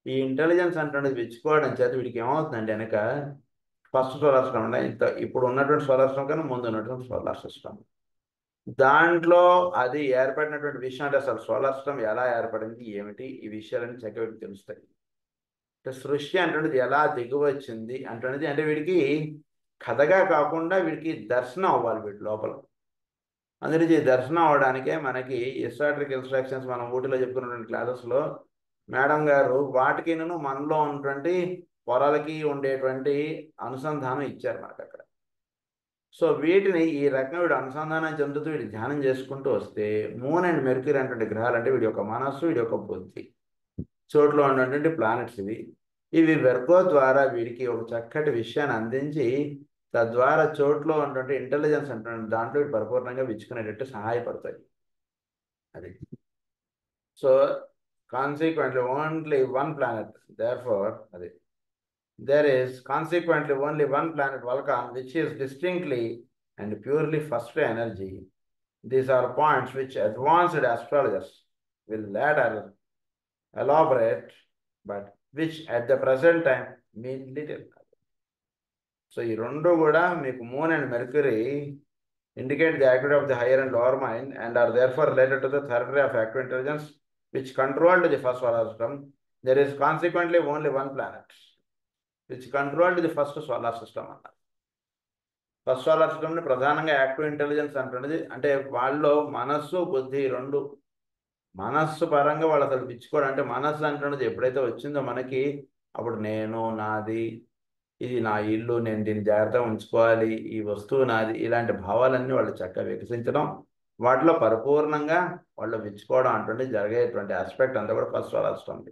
ఈ ఇంటెలిజెన్స్ అంటే వెచ్చుకోవడం చేత వీడికి ఏమవుతుందంటే వెనక ఫస్ట్ సోలార్ సిస్టమ్ అంటే ఇంత ఇప్పుడు ఉన్నటువంటి సోలార్ సిస్టమ్ కన్నా ముందు ఉన్నటువంటి సోలార్ సిస్టమ్ దాంట్లో అది ఏర్పడినటువంటి విషయం అంటే అసలు సోలార్ సిస్టమ్ ఎలా ఏర్పడింది ఏమిటి ఈ విషయాలన్నీ చక్కగా వీడికి తెలుస్తాయి అంటే సృష్టి అంటున్నది ఎలా దిగువ వచ్చింది అంటున్నది అంటే వీడికి కథగా కాకుండా వీడికి దర్శనం అవ్వాలి వీడి లోపల అందుకే ఈ దర్శనం అవడానికే మనకి ఎస్టాట్రిక్ ఇన్స్ట్రక్షన్స్ మనం ఊటిలో చెప్పుకున్నటువంటి క్లాసెస్లో మేడం గారు వాటికిను మనలో ఉన్నటువంటి పొరలకి ఉండేటువంటి అనుసంధానం ఇచ్చారు మనకు అక్కడ సో వీటిని ఈ రకంగా వీడు అనుసంధానం చెందుతూ వీడు ధ్యానం చేసుకుంటూ వస్తే మూన్ అండ్ మెర్క్యూరీ అనేటువంటి గ్రహాలు అంటే వీడి యొక్క మనస్సు వీడి యొక్క బుద్ధి చోట్లో ఉన్నటువంటి ప్లానెట్స్ ఇవి ఇవి వెర్గో ద్వారా వీడికి ఒక చక్కటి విషయాన్ని అందించి తద్వారా చోట్లో ఉన్నటువంటి ఇంటెలిజెన్స్ అంటే దాంట్లో వీడు పరిపూర్ణంగా విచ్చుకునేటట్టు సహాయపడతాయి అది so consequently only one planet therefore అది there is consequently only one planet Vulcan which is distinctly and purely first ray energy. These are points which advanced astrologers will later elaborate, but which at the present time mean little. So ఈ రెండు కూడా మీకు moon and Mercury indicate the activity of the higher and lower mind and are therefore related to the third ray of active intelligence which controlled the first solar system. There is consequently only one planet. Which controlled the first solar system అన్నారు first solar సిస్టమ్ని ప్రధానంగా active intelligence అంటున్నది అంటే వాళ్ళు మనస్సు బుద్ధి రెండు మనస్సు పరంగా వాళ్ళు అసలు పిచ్చుకోవడం అంటే మనస్సు అంటున్నది ఎప్పుడైతే వచ్చిందో మనకి అప్పుడు నేను నాది ఇది నా ఇల్లు నేను దీన్ని జాగ్రత్తగా ఉంచుకోవాలి ఈ వస్తువు నాది ఇలాంటి భావాలన్నీ వాళ్ళు చక్కగా వికసించడం వాటిలో పరిపూర్ణంగా వాళ్ళు విచ్చుకోవడం అంటుంటే జరిగేటువంటి ఆస్పెక్ట్ అంతా కూడా ఫస్ట్ సోలార్ సిస్టమ్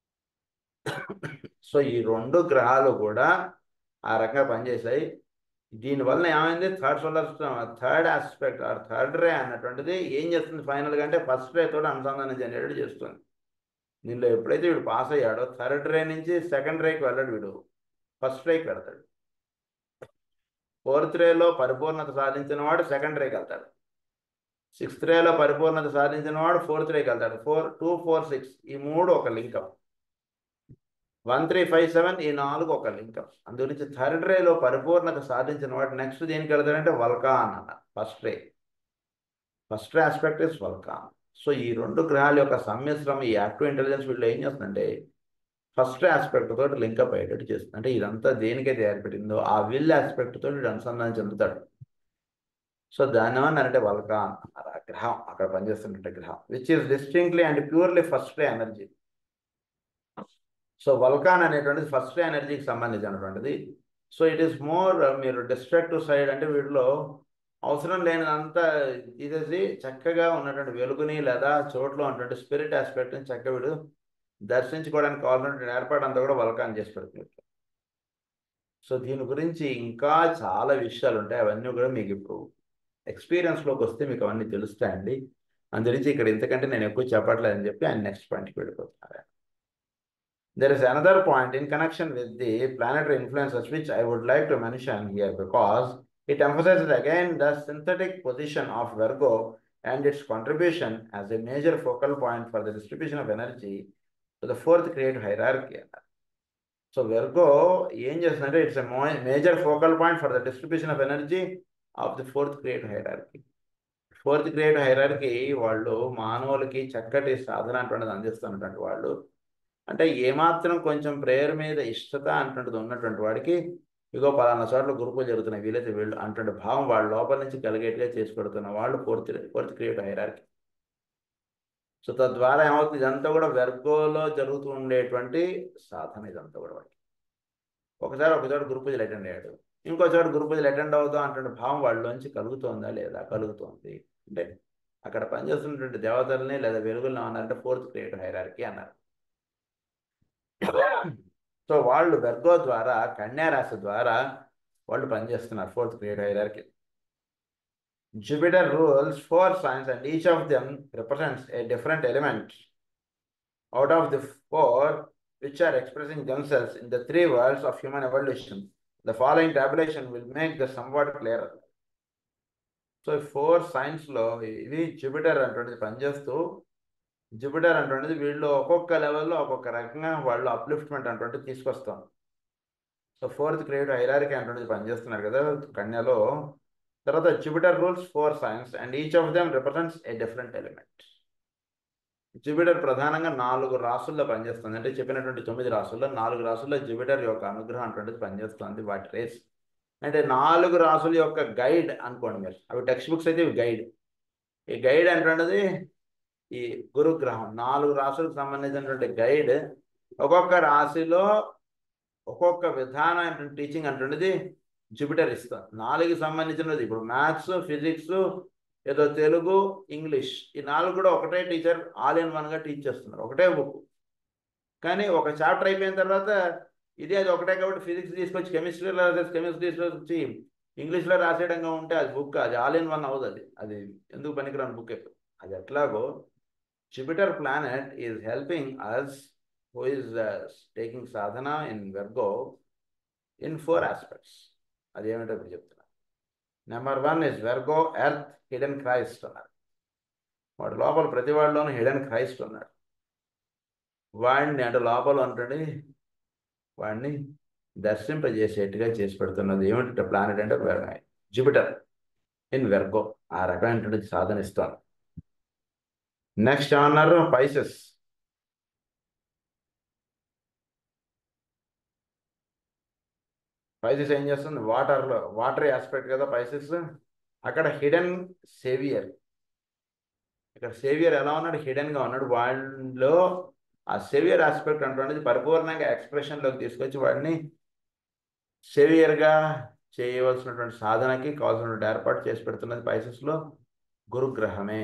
సో ఈ రెండు గ్రహాలు కూడా ఆ రకంగా పనిచేశాయి దీనివల్ల ఏమైంది third solar system third aspect or third ray అన్నటువంటిది ఏం చేస్తుంది ఫైనల్గా అంటే ఫస్ట్ రే తోటి అనుసంధానం జనరేట్ చేస్తుంది దీనిలో ఎప్పుడైతే వీడు పాస్ అయ్యాడో థర్డ్ రే నుంచి సెకండ్ రేకి వెళ్ళాడు వీడు ఫస్ట్ రేకి వెళ్తాడు ఫోర్త్ రేలో పరిపూర్ణత సాధించిన వాడు సెకండ్ రేకి వెళ్తాడు సిక్స్త్ రేలో పరిపూర్ణత సాధించిన వాడు ఫోర్త్ రేకి వెళ్తాడు ఫోర్ టూ ఫోర్ సిక్స్ ఈ మూడు ఒక linkup one three five seven ఈ నాలుగు ఒక లింకప్ అందు నుంచి థర్డ్ రేలో పరిపూర్ణత సాధించిన వాడు నెక్స్ట్ దేనికి వెళ్తాడంటే వల్కాన్ అన్న first ray first ray aspect is Vulcan so ఈ రెండు గ్రహాల యొక్క సమ్మిశ్రం ఈ యాక్టివ్ ఇంటెలిజెన్స్ వీళ్ళు ఏం చేస్తుందంటే ఫస్ట్ ఆస్పెక్ట్ తోటి లింకప్ అయ్యేటట్టు చేస్తుంది అంటే ఇదంతా దేనికైతే ఏర్పడిందో ఆ విల్ ఆస్పెక్ట్ తోటి అనుసంధానం చెందుతాడు సో దాని అంటే వల్కాన్ అన్నారు ఆ గ్రహం అక్కడ పనిచేస్తున్నట్టు గ్రహం which is distinctly and purely first ray energy so Vulcan అనేటువంటిది ఫస్ట్ రే ఎనర్జీకి సంబంధించినటువంటిది సో ఇట్ ఈస్ మోర్ మీరు డిస్ట్రక్టివ్ సైడ్ అంటే వీటిలో అవసరం లేనిదంతా తీసేసి చక్కగా ఉన్నటువంటి వెలుగుని లేదా చోట్లో ఉన్నటువంటి స్పిరిట్ ఆస్పెక్ట్ని చక్కగా వీడు దర్శించుకోవడానికి కావాల్సినటువంటి ఏర్పాటు అంతా కూడా వల్కాన్ చేసి పెడుతుంది సో దీని గురించి ఇంకా చాలా విషయాలు ఉంటాయి అవన్నీ కూడా మీకు ఇప్పుడు ఎక్స్పీరియన్స్లోకి వస్తే మీకు అవన్నీ తెలుస్తాయండి అందురించి ఇక్కడ ఇంతకంటే నేను ఎక్కువ చెప్పట్లేదని చెప్పి ఆయన నెక్స్ట్ పాయింట్కి వెళ్ళిపోతున్నారు There is another point in connection with the planetary influences which I would like to mention here because it emphasizes again the synthetic position of Virgo and its contribution as a major focal point for the distribution of energy to the fourth creative hierarchy. So Virgo ఏం చేస్తుందంటే it's a major focal point for the distribution of energy of the fourth creative hierarchy fourth creative hierarchy వాళ్ళు మానవులకి చక్కటి సాధన అటువంటిది అందిస్తున్నటువంటి వాళ్ళు అంటే ఏమాత్రం కొంచెం ప్రేయర్ మీద ఇష్టత అంటుంటుంది ఉన్నటువంటి వాడికి ఇగో పలానా చోట్ల గ్రూపులు జరుగుతున్నాయి వీలైతే వీళ్ళు అంటుండే భావం వాళ్ళ లోపల నుంచి కలిగేట్టుగా చేసి పెడుతున్న వాళ్ళు fourth fourth create hierarchy so తద్వారా ఏమవుతుంది ఇదంతా కూడా వెర్గోలో జరుగుతూ ఉండేటువంటి సాధన ఇదంతా కూడా వాడికి ఒకసారి ఒక చోట గ్రూప్ పూజలు అటెండ్ అయ్యాడు ఇంకో చోట గ్రూప్ పూజలు అటెండ్ అవుతాం అంటే భావం వాళ్ళలోంచి కలుగుతోందా లేదా కలుగుతోంది అంటే అక్కడ పనిచేస్తున్నటువంటి దేవతల్ని లేదా వెలుగులను అన్నారంటే ఫోర్త్ క్రియేట్ హైరార్కి అన్నారు సో వాళ్ళు వెర్గో ద్వారా కన్యారాశి ద్వారా వాళ్ళు పనిచేస్తున్నారు fourth create hierarchy Jupiter rules four signs and each of them represents a different element out of the four which are expressing themselves in the three worlds of human evolution. The following tabulation will make this somewhat clearer. So four సైన్స్లో ఇవి Jupiter అటువంటిది పనిచేస్తూ Jupiter అటువంటిది వీళ్ళు ఒక్కొక్క లెవెల్లో ఒక్కొక్క రకంగా వాళ్ళు అప్లిఫ్ట్మెంట్ అటువంటిది తీసుకొస్తాం సో ఫోర్త్ క్రియేటివ్ హైరారిటీ అటువంటిది పనిచేస్తున్నారు కదా కన్యలో తర్వాత Jupiter rules four signs and each of them represents a different element Jupiter ప్రధానంగా నాలుగు రాసుల్లో పనిచేస్తుంది అంటే చెప్పినటువంటి తొమ్మిది రాసుల్లో నాలుగు రాసుల్లో జూపిటర్ యొక్క అనుగ్రహం అటువంటిది పనిచేస్తుంది వాటి రేస్ అంటే నాలుగు రాసుల యొక్క గైడ్ అనుకోండి మీరు అవి టెక్స్ట్ బుక్స్ అయితే ఇవి గైడ్ ఈ గైడ్ అంటున్నది ఈ గురుగ్రహం నాలుగు రాసులకు సంబంధించినటువంటి గైడ్ ఒక్కొక్క రాశిలో ఒక్కొక్క విధానం టీచింగ్ అంటున్నది జూపిటర్ ఇస్తారు నాలుగు సంబంధించినది ఇప్పుడు మ్యాథ్స్ ఫిజిక్స్ ఏదో తెలుగు ఇంగ్లీష్ ఈ నాలుగు కూడా ఒకటే టీచర్ ఆల్ ఇన్ వన్గా టీచ్ చేస్తున్నారు ఒకటే బుక్ కానీ ఒక చాప్టర్ అయిపోయిన తర్వాత ఇది అది ఒకటే కాబట్టి ఫిజిక్స్ తీసుకొచ్చి కెమిస్ట్రీలో రాసేసి కెమిస్ట్రీ తీసుకొచ్చి ఇంగ్లీష్లో రాసేయడంగా ఉంటే అది బుక్ అది ఆల్ ఇన్ వన్ అవుతుంది అది అది ఎందుకు పనికిరాని బుక్ అది ఎట్లాగో Jupiter planet is helping us who is taking sadhana in Virgo in four aspects అదేమిటో ఇప్పుడు చెప్తున్నా number one is Virgo earth hidden Christ అన్నారు వాడు లోపల ప్రతి వాడిలోనూ హిడెన్ క్రైస్ట్ ఉన్నాడు వాడిని అంటే లోపల ఉంటుంది వాడిని దర్శింపజేసేట్టుగా చేసి పెడుతున్నది ఏమిటి ప్లానెట్ అంటే జూపిటర్ ఇన్ వెర్గో ఆ రకమైనటువంటి సాధన ఇస్తాను నెక్స్ట్ ఏమన్నారు పైసెస్ పైసెస్ ఏం చేస్తుంది వాటర్లో వాటర్ ఆస్పెక్ట్ కదా పైసెస్ అక్కడ హిడెన్ సేవియర్ ఇక్కడ సేవియర్ ఎలా ఉన్నాడు హిడెన్గా ఉన్నాడు వాళ్ళలో ఆ సేవియర్ ఆస్పెక్ట్ అంటున్నది పరిపూర్ణంగా ఎక్స్ప్రెషన్లోకి తీసుకొచ్చి వాడిని సేవియర్గా చేయవలసినటువంటి సాధనకి కావాల్సినటువంటి ఏర్పాటు చేసి పెడుతున్నది పైసెస్లో గురుగ్రహమే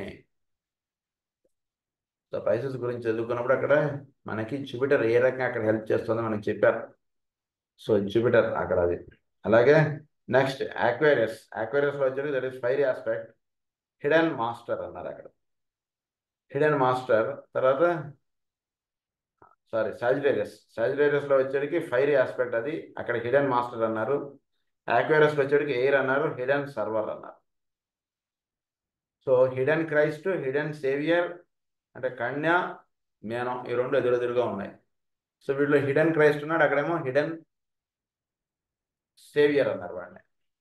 సో పైసెస్ గురించి చదువుకున్నప్పుడు అక్కడ మనకి జూపిటర్ ఏ రకంగా అక్కడ హెల్ప్ చేస్తుందో మనకి చెప్పారు సో జూపిటర్ అక్కడ అది అలాగే నెక్స్ట్ ఆక్వేరియస్ ఆక్వేరియస్లో వచ్చేది that is fire aspect hidden master అన్నారు అక్కడ హిడెన్ మాస్టర్ తర్వాత సారీ సాజిటేరియస్ సాజిటేరియస్లో వచ్చేటికి ఫైర్ ఆస్పెక్ట్ అది అక్కడ హిడెన్ మాస్టర్ అన్నారు ఆక్వేరియస్లో వచ్చేటికి ఎయిర్ అన్నారు హిడెన్ సర్వర్ అన్నారు so hidden Christ hidden saviour అంటే కన్య మేనం ఈ రెండు ఎదురెదురుగా ఉన్నాయి సో వీటిలో హిడెన్ క్రైస్ట్ ఉన్నాడు అక్కడేమో హిడెన్ సేవియర్ అన్నారు వాడిని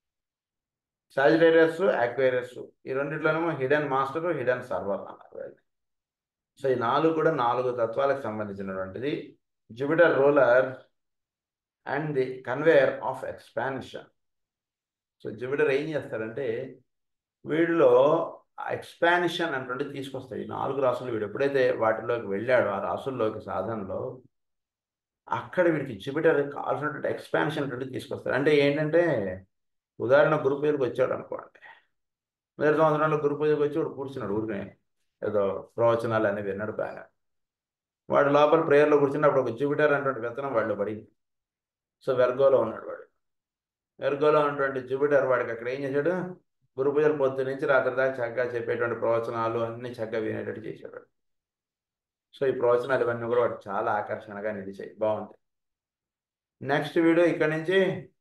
సాజిటేరియస్ ఆక్వేరియస్ ఈ రెండిట్లోనేమో హిడెన్ మాస్టర్ హిడెన్ సర్వర్ అన్నారు వాడిని సో ఈ నాలుగు కూడా నాలుగు తత్వాలకు సంబంధించినటువంటిది Jupiter ruler and the conveyor of expansion so Jupiter ఏం చేస్తారంటే వీడిలో ఎక్స్పాన్షన్ అంటే తీసుకొస్తాయి నాలుగు రాసులు వీడు ఎప్పుడైతే వాటిలోకి వెళ్ళాడో ఆ రాసుల్లోకి సాధనలో అక్కడ వీడికి జూపిటర్ కావాల్సినటువంటి ఎక్స్పాన్షన్ అంటే తీసుకొస్తారు అంటే ఏంటంటే ఉదాహరణ గురు పూజకు వచ్చాడు అనుకోండి మొదటి సంవత్సరంలో గురు పూజకు వచ్చి వాడు కూర్చున్నాడు ఊరికనే ఏదో ప్రవచనాలు అనేవి విన్నాడు బాగా వాడు లోపల ప్రేయర్లో కూర్చున్నప్పుడు ఒక జూపిటర్ అనేటువంటి విత్తనం వాళ్ళు పడింది సో వెర్గోలో ఉన్నాడు వాడు వెర్గోలో ఉన్నటువంటి జూపిటర్ వాడికి అక్కడ ఏం చేశాడు గురు పూజలు పొద్దు నుంచి రాత్రి దాకా చక్కగా చెప్పేటువంటి ప్రవచనాలు అన్ని చక్కగా వినేటట్టు చేశాడు సో ఈ ప్రవచనాలు ఇవన్నీ కూడా వాడు చాలా ఆకర్షణగా నిలిచాయి బాగుంది నెక్స్ట్ వీడు ఇక్కడ నుంచి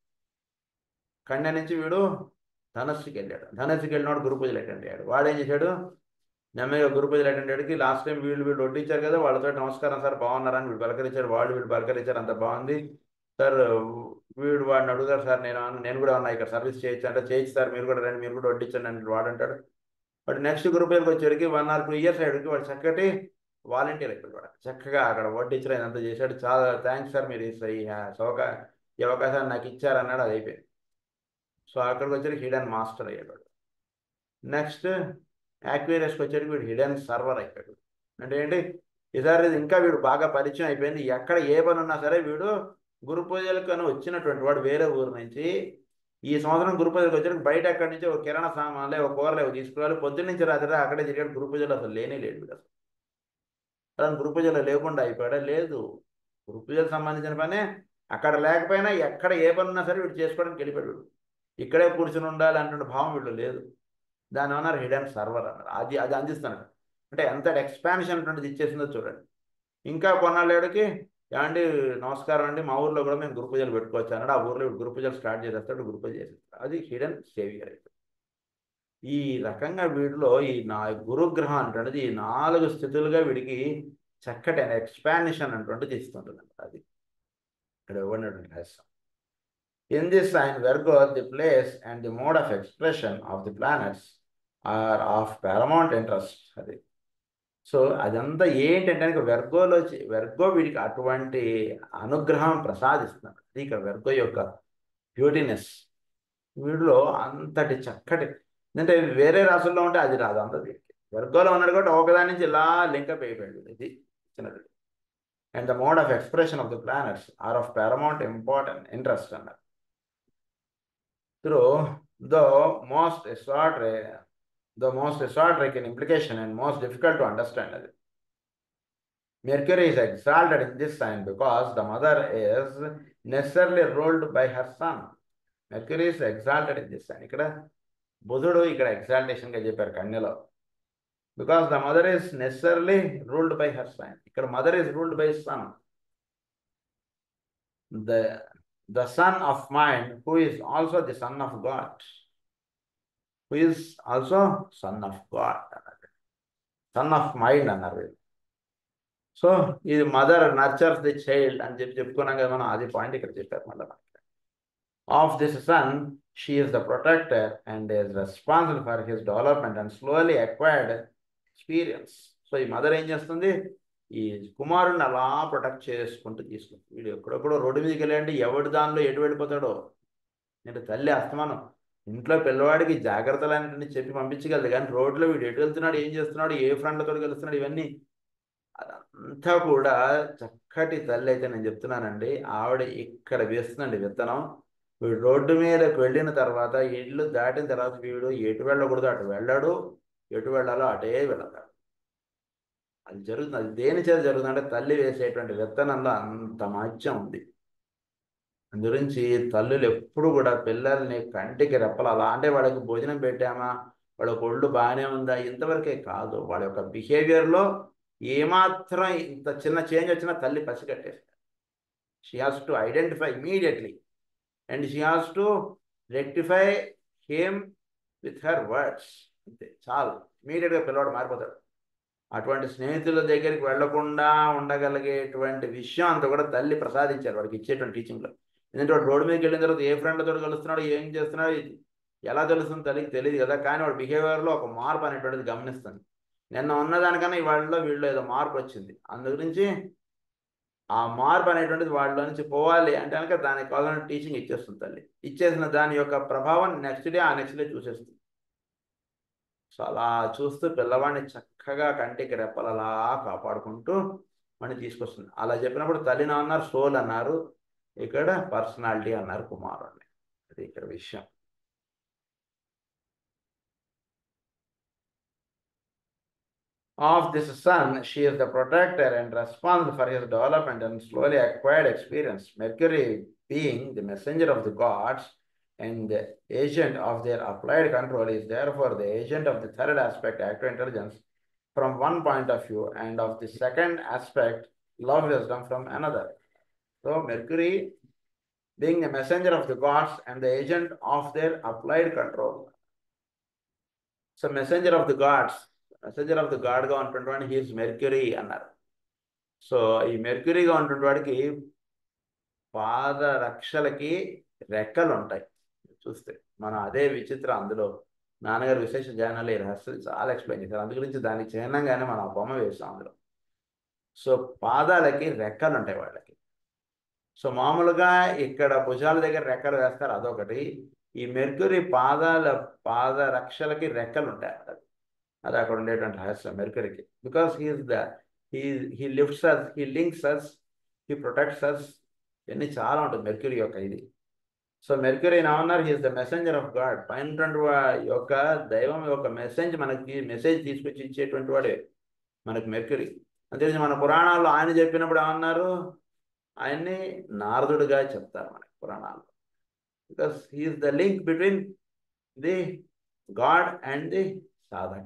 కన్య నుంచి వీడు ధనస్సుకి వెళ్ళాడు ధనస్సుకి వెళ్ళినవాడు గురు పూజలు అటెండ్ అయ్యాడు వాడు ఏం చేశాడు నెమ్మదిగా గురు పూజలు అటెండ్ అయ్యాడికి లాస్ట్ టైం వీళ్ళు వీళ్ళు వడ్డించారు కదా వాళ్ళతో నమస్కారం సార్ బాగున్నారని వీడు పలకరించారు వాళ్ళు వీళ్ళు పలకరించారు అంత బాగుంది సార్ వీడు వాడిని అడుగుతారు సార్ నేను నేను కూడా ఉన్నా ఇక్కడ సర్వీస్ చేయొచ్చు అంటే చేయొచ్చు సార్ మీరు కూడా రండి మీరు కూడా వడ్డించండి అని వాడు అంటాడు వాడు నెక్స్ట్ గ్రూప్ వచ్చేటికి వన్ ఆర్ టూ ఇయర్స్ అయ్యాడికి వాడు చక్కటి వాలంటీర్ అయిపోయాడు వాడు చక్కగా అక్కడ వడ్డించడం ఇదంతా చేశాడు చాలా థ్యాంక్స్ సార్ మీరు ఈ సౌక ఈ అవకాశాన్ని నాకు ఇచ్చారన్నాడు అది అయిపోయింది సో అక్కడికి వచ్చేటికి హిడెన్ మాస్టర్ అయ్యాడు వాడు నెక్స్ట్ యాక్వేరియస్కి వచ్చేటికి వీడు హిడెన్ సర్వర్ అయిపోయాడు అంటే ఏంటి ఈసారి ఇంకా వీడు బాగా పరిచయం అయిపోయింది ఎక్కడ ఏ పని ఉన్నా సరే వీడు గురు పూజలకు అని వచ్చినటువంటి వాడు వేరే ఊరు నుంచి ఈ సంవత్సరం గురు పూజలకు వచ్చాక బయట అక్కడి నుంచి ఒక కిరాణా సామాన్లే ఒక కూరలే తీసుకురావాలి పొద్దున్న నుంచి రాత్రి అక్కడే తిరిగాడు గురు పూజలు అసలు లేనే లేడు వీడు అసలు అలా గురు పూజలు లేకుండా అయిపోయాడా లేదు గురు పూజలకు సంబంధించిన పనే అక్కడ లేకపోయినా ఎక్కడ ఏ పని ఉన్నా సరే వీడు చేసుకోవడానికి వెళ్ళిపోయాడు వీడు ఇక్కడే కూర్చుని ఉండాలి అంటున్న భావం వీళ్ళు లేదు దాని అన్నారు హిడెన్ సర్వర్ అన్నారు అది అది అందిస్తున్నాడు అంటే ఎంత ఎక్స్పాన్షన్ అటువంటిది ఇచ్చేసిందో చూడండి ఇంకా కొన్నాళ్ళేడికి ఏమండి నమస్కారం అండి మా ఊర్లో కూడా మేము గురు పూజలు పెట్టుకోవచ్చు అన్నాడు ఆ ఊర్లో గురు పూజలు స్టార్ట్ చేసేస్తాడు గురు పూజ చేసేస్తాడు అది హిడెన్ సేవియర్ అయిపోయింది ఈ రకంగా వీడిలో ఈ నా గురుగ్రహం అంటున్నది ఈ నాలుగు స్థితులుగా వీడికి చక్కటి ఎక్స్పాన్షన్ అటువంటిది ఇస్తుంటుంది అది ఇక్కడ ఇవ్వనటువంటి రహస్యం in this sign Virgo the place and the mode of expression of the planets are of paramount interest అది సో అదంతా ఏంటంటే వెర్గోలో చే- వెర్గో వీడికి అటువంటి అనుగ్రహం ప్రసాదిస్తున్నాడు అది ఇక్కడ వెర్గో యొక్క బ్యూటీనెస్ వీడిలో అంతటి చక్కటి అంటే వేరే రాసుల్లో ఉంటే అది రాదు అంత వీడికి వెర్గోలో ఉన్నాడు కాబట్టి ఒకదాని నుంచి ఇలా లింకప్ అయిపోయాడు ఇది ఇచ్చినది and the mode of expression of the planets are of paramount important interest అన్నారు through though most extraordinary the most extraordinary in implication and most difficult to understand అది Mercury is exalted in this sign because the mother is necessarily ruled by her son. Mercury is exalted in this sign. ఇక్కడ బుధుడు ఇక్కడ ఎగ్జాల్టేషన్ గా చెప్పారు కన్యలో because the mother is necessarily ruled by her son ఇక్కడ mother is ruled by son the the son of mind who is also the son of God who is also son of God అన్నారు son of mind అన్నారు వీళ్ళు so ఇది mother nurtures the child అని చెప్పి చెప్పుకున్నాం కదా మనం అది పాయింట్ ఇక్కడ చెప్పారు మళ్ళీ మనకి of this son she is the protector and is responsible for his development and slowly acquired experience so ఈ మదర్ ఏం చేస్తుంది ఈ కుమారుడిని అలా ప్రొటెక్ట్ చేసుకుంటూ తీసుకుంటుంది వీడు ఎక్కడెక్కడో రోడ్డు మీదకి వెళ్ళండి ఎవడి దానిలో ఎటు వెళ్ళిపోతాడో అంటే తల్లి అస్తమానం ఇంట్లో పిల్లవాడికి జాగ్రత్తలు అనేటువంటి చెప్పి పంపించగలదు కానీ రోడ్లో వీడు ఎటు వెళ్తున్నాడు ఏం చేస్తున్నాడు ఏ ఫ్రెండ్లతో కలుస్తున్నాడు ఇవన్నీ అదంతా కూడా చక్కటి తల్లి అయితే నేను చెప్తున్నానండి ఆవిడ ఇక్కడ వేస్తుందండి విత్తనం వీడు రోడ్డు మీదకి వెళ్ళిన తర్వాత ఇల్లు దాటిన తర్వాత వీడు ఎటు వెళ్ళకూడదు అటు వెళ్ళాడు ఎటు వెళ్ళాలో అటే వెళ్ళాడు అది జరుగుతుంది అది దేని చేత జరుగుతుంది అంటే తల్లి వేసేటువంటి విత్తనంలో అంత మహత్యం ఉంది గురించి తల్లులు ఎప్పుడు కూడా పిల్లల్ని కంటికి రెప్పలు అలా అంటే వాళ్ళకి భోజనం పెట్టామా వాళ్ళ ఒళ్ళు బాగానే ఉందా ఇంతవరకే కాదు వాళ్ళ యొక్క బిహేవియర్లో ఏమాత్రం ఇంత చిన్న చేంజ్ వచ్చినా తల్లి పసిగట్టేస్తారు she has to identify immediately and she has to rectify him with her words అంతే చాలు ఇమీడియట్గా పిల్లవాడు మారిపోతాడు అటువంటి స్నేహితుల దగ్గరికి వెళ్లకుండా ఉండగలిగేటువంటి విషయం అంతా కూడా తల్లి ప్రసాదించారు వాడికి ఇచ్చేటువంటి టీచింగ్లో ఎందుకంటే వాడు రోడ్డు మీదకి వెళ్ళిన తర్వాత ఏ ఫ్రెండ్తో కలుస్తున్నాడు ఏం చేస్తున్నాడు ఇది ఎలా తెలుస్తుంది తల్లికి తెలియదు కదా కానీ వాడి బిహేవియర్లో ఒక మార్పు అనేటువంటిది గమనిస్తుంది నిన్న ఉన్నదానికన్నా ఇవాళలో వీళ్ళు ఏదో మార్పు వచ్చింది అందు గురించి ఆ మార్పు అనేటువంటిది వాళ్ళలో నుంచి పోవాలి అంటే కనుక దానికి కావాలని టీచింగ్ ఇచ్చేస్తుంది తల్లి ఇచ్చేసిన దాని యొక్క ప్రభావం నెక్స్ట్ డే ఆ నెక్స్ట్ డే చూసేస్తుంది సో అలా చూస్తూ పిల్లవాడిని చక్కగా కంటికి రెప్పలలా కాపాడుకుంటూ మనం తీసుకొస్తుంది అలా చెప్పినప్పుడు తల్లిని అన్నారు సోల్ అన్నారు ఇక్కడ పర్సనాలిటీ అన్నారు కుమారుడిని అది ఇక్కడ విషయం of this son, she is the protector and responsible for his development and slowly acquired experience. Mercury being the messenger of the gods and the agent of their applied control is therefore the agent of the third aspect, active intelligence, from one point of view, and of the second aspect, love wisdom from another. So Mercury being the messenger of the gods and the agent of their applied control. So messenger of the gods messenger of the గాడ్గా ఉన్నటువంటి వాడిని he's mercury అన్నారు so ఈ మెర్క్యూరీగా ఉన్నటువంటి వాడికి పాద రక్షలకి రెక్కలు ఉంటాయి చూస్తే మనం అదే విచిత్రం అందులో నాన్నగారు విశేష ధ్యానాలు ఈ రహస్యం చాలా ఎక్స్ప్లెయిన్ చేశారు అందు గురించి దానికి చిహ్నంగానే మనం ఆ బొమ్మ వేసాం అందులో సో పాదాలకి రెక్కలు ఉంటాయి వాళ్ళకి సో మామూలుగా ఇక్కడ భుజాల దగ్గర రెక్కలు వేస్తారు అదొకటి ఈ మెర్క్యూరీ పాదాల పాద రక్షలకి రెక్కలు ఉంటాయి అన్నది అది అక్కడ ఉండేటువంటి రహస్యం మెర్కరీకి because he is the he he lifts us he links us he protects us ఇవన్నీ చాలా ఉంటుంది మెర్క్యూరీ యొక్క ఇది సో మెర్క్యూరీ ఏమన్నారు he is the messenger of God పైనటువంటి యొక్క దైవం యొక్క మెసేజ్ మనకి మెసేజ్ తీసుకొచ్చి ఇచ్చేటువంటి వాడే మనకి మెర్క్యూరీ అంతే మన పురాణాల్లో ఆయన చెప్పినప్పుడు ఏమన్నారు ఆయన్ని నారదుడిగా చెప్తారు మనకి పురాణాల్లో because he is the link between the God and the sadhaka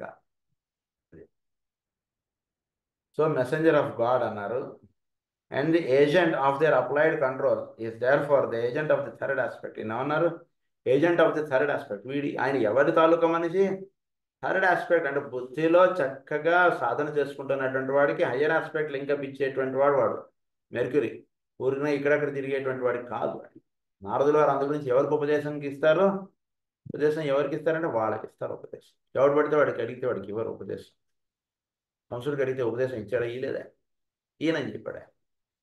so messenger of God అన్నారు and the agent of their applied control is there for the agent of the third aspect ఈయన అన్నారు agent of the third aspect వీడి ఆయన ఎవరి తాలూకా మనిషి third aspect అంటే బుద్ధిలో చక్కగా సాధన చేసుకుంటున్నటువంటి వాడికి హయ్యర్ ఆస్పెక్ట్ లింకప్ ఇచ్చేటువంటి వాడు వాడు మెర్క్యూరీ ఊరిన ఇక్కడక్కడ తిరిగేటువంటి వాడికి కాదు వాడు నారదుల వారు అందు గురించి ఎవరికి ఉపదేశంకి ఇస్తారు ఉపదేశం ఎవరికి ఇస్తారంటే వాళ్ళకి ఇస్తారు ఉపదేశం ఎవడు పడితే వాడికి అడిగితే వాడికి ఇవ్వరు ఉపదేశం కంసుడికి అడిగితే ఉపదేశం ఇచ్చాడా ఇయలేదా ఈయనని చెప్పాడు ఆయన.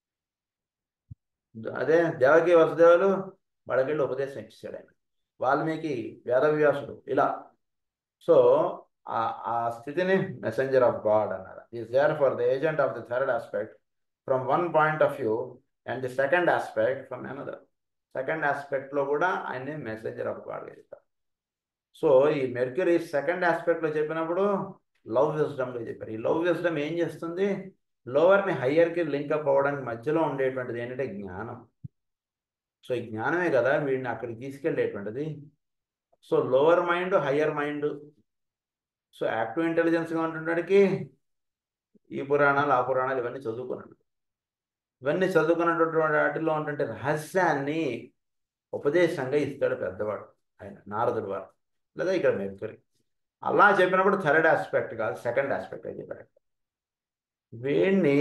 అదే దేవకి వసుదేవులు వాళ్ళకి వెళ్ళి ఉపదేశం ఇచ్చాడు ఆయన వాల్మీకి వేదవ్యాసుడు ఇలా సో ఆ ఆ స్థితిని మెసెంజర్ ఆఫ్ గాడ్ అన్నారు is there for the agent of the third aspect from one point of view and the second aspect from another second ఆస్పెక్ట్లో కూడా ఆయన్ని మెసెంజర్ ఆఫ్ గాడ్ చెప్తారు సో ఈ మెర్క్యూరీ సెకండ్ ఆస్పెక్ట్లో చెప్పినప్పుడు లవ్ విజ్డమ్లో చెప్పారు ఈ లవ్ విజ్డమ్ ఏం చేస్తుంది లోవర్ని హయ్యర్కి లింకప్ అవ్వడానికి మధ్యలో ఉండేటువంటిది ఏంటంటే జ్ఞానం సో ఈ జ్ఞానమే కదా వీడిని అక్కడికి తీసుకెళ్ళేటువంటిది so lower mind higher mind so active ఇంటెలిజెన్స్గా ఉంటున్నాడికి ఈ పురాణాలు ఆ పురాణాలు ఇవన్నీ చదువుకున్నాడు ఇవన్నీ చదువుకున్నటువంటి వాటిలో ఉంటుంటే రహస్యాన్ని ఉపదేశంగా ఇస్తాడు పెద్దవాడు ఆయన నారదుడు వారు లేదా ఇక్కడ మెర్కురి అలా చెప్పినప్పుడు థర్డ్ ఆస్పెక్ట్ కాదు సెకండ్ ఆస్పెక్ట్ అని చెప్పాడు వీడిని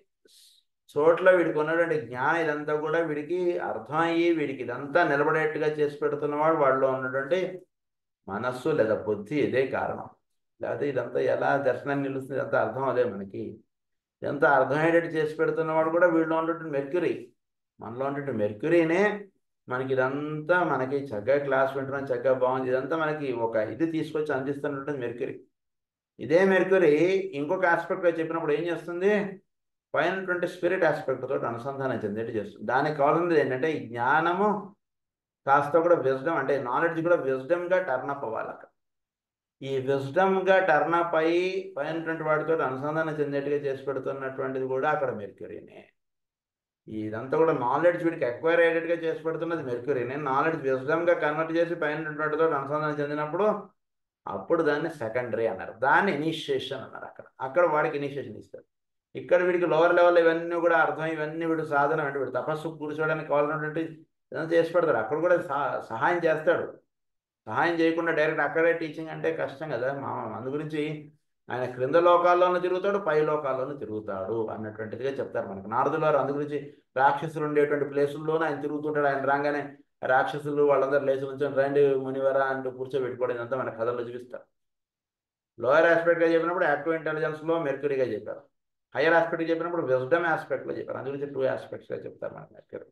చోట్ల వీడికి ఉన్నటువంటి జ్ఞానం ఇదంతా కూడా వీడికి అర్థమయ్యి వీడికి ఇదంతా నిలబడేట్టుగా చేసి పెడుతున్నవాడు వాళ్ళలో ఉన్నటువంటి మనస్సు లేదా బుద్ధి ఇదే కారణం లేకపోతే ఇదంతా ఎలా దర్శనం నిలుస్తుంది ఇదంతా అర్థం అదే మనకి ఇదంతా అర్థమయ్యేటట్టు చేసి పెడుతున్నవాడు కూడా వీళ్ళలో ఉన్నటువంటి మెర్క్యూరీ మనలో ఉన్నటువంటి మెర్క్యూరీనే మనకి ఇదంతా మనకి చక్కగా క్లాస్ వింటున్నాం చక్కగా బాగుంది ఇదంతా మనకి ఒక ఇది తీసుకొచ్చి అందిస్తున్నటువంటి మెర్క్యూరీ ఇదే మెర్క్యూరీ ఇంకొక ఆస్పెక్ట్లో చెప్పినప్పుడు ఏం చేస్తుంది పైనటువంటి స్పిరిట్ ఆస్పెక్ట్ తోటి అనుసంధానం చెందేట్టు చేస్తుంది దానికి కావాల్సింది ఏంటంటే ఈ జ్ఞానము కాస్త కూడా విజ్డమ్ అంటే నాలెడ్జ్ కూడా విజ్డమ్గా టర్న్ అప్ అవ్వాలి అక్కడ ఈ విజ్డమ్గా టర్న్ అప్ అయ్యి పైనటువంటి వాటితో అనుసంధానం చెందేట్టుగా చేసి పెడుతున్నటువంటిది కూడా అక్కడ మెర్క్యూరీనే ఇదంతా కూడా నాలెడ్జ్ వీడికి ఎక్వైర్ అయ్యేటట్టుగా చేసి పెడుతున్నది మెర్క్యూరీనే నాలెడ్జ్ విజ్డమ్గా కన్వర్ట్ చేసి పైనటువంటి వాటితో అనుసంధానం చెందినప్పుడు అప్పుడు దాన్ని సెకండరీ అన్నారు దాన్ని ఇనిషియేషన్ అన్నారు అక్కడ అక్కడ వాడికి ఇనిషియేషన్ ఇస్తారు ఇక్కడ వీడికి లోవర్ లెవెల్ ఇవన్నీ కూడా అర్థం ఇవన్నీ వీడు సాధన అంటే వీడు తపస్సు కూర్చోవడానికి కావాల్సినటువంటి ఏదైనా చేసి పెడతాడు అక్కడ కూడా సహాయం చేస్తాడు సహాయం చేయకుండా డైరెక్ట్ అక్కడే టీచింగ్ అంటే కష్టం కదా మా అందు గురించి ఆయన క్రింద లోకాల్లోనూ తిరుగుతాడు పై లోకాల్లోనూ తిరుగుతాడు అన్నటువంటిదిగా చెప్తారు మనకు నారదుల వారు అందు గురించి రాక్షసులు ఉండేటువంటి ప్లేసుల్లోనూ ఆయన తిరుగుతుంటాడు ఆయన రాగానే రాక్షసులు వాళ్ళందరూ లేచి ఉంచండి రండి మునివర అంటూ కూర్చోబెట్టుకోవడం ఇదంతా మన కథల్లో చూపిస్తారు లోయర్ ఆస్పెక్ట్గా చెప్పినప్పుడు యాక్టివ్ ఇంటెలిజెన్స్లో మెర్క్యూరీగా చెప్పారు హయ్యర్ ఆస్పెక్ట్ చెప్పినప్పుడు విజ్డమ్ ఆస్పెక్ట్లో చెప్పారు అందు గురించి టూ ఆస్పెక్ట్స్గా చెప్తారు మన Mercury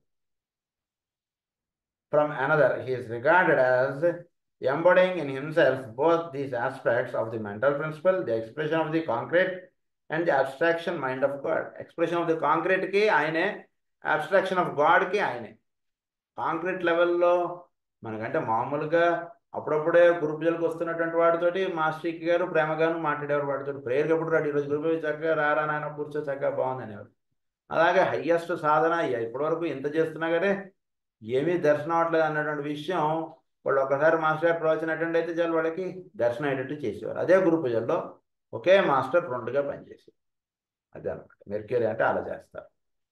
from another. He is regarded as embodying in himself both these aspects of the mental principle, the expression of the concrete, and the abstraction mind of God. Expression of the concrete కి ఆయనే abstraction of God కి ఆయనే concrete లెవెల్లో మనకంటే మామూలుగా అప్పుడప్పుడే గురు పూజలకు వస్తున్నటువంటి వాడితోటి మాస్టర్కి గారు ప్రేమగాను మాట్లాడేవారు వాడితో ప్రేయర్కి ఎప్పుడు రాడు ఈరోజు గురు పూజ చక్కగా రారా నాయన కూర్చో చక్కగా బాగుంది అనేవారు అలాగే హయ్యెస్ట్ సాధన ఇప్పటివరకు ఇంత చేస్తున్నా కానీ ఏమీ దర్శనం అవ్వట్లేదు అన్నటువంటి విషయం వాళ్ళు ఒకసారి మాస్టర్ గారు ప్రవచన అటెండ్ అయితే చాలు వాళ్ళకి దర్శనం అయ్యేటట్టు చేసేవారు అదే గురు పూజల్లో ఒకే మాస్టర్ రెండుగా పనిచేసేది అదే అనమాట మెర్క్యూరీ అంటే అలా చేస్తారు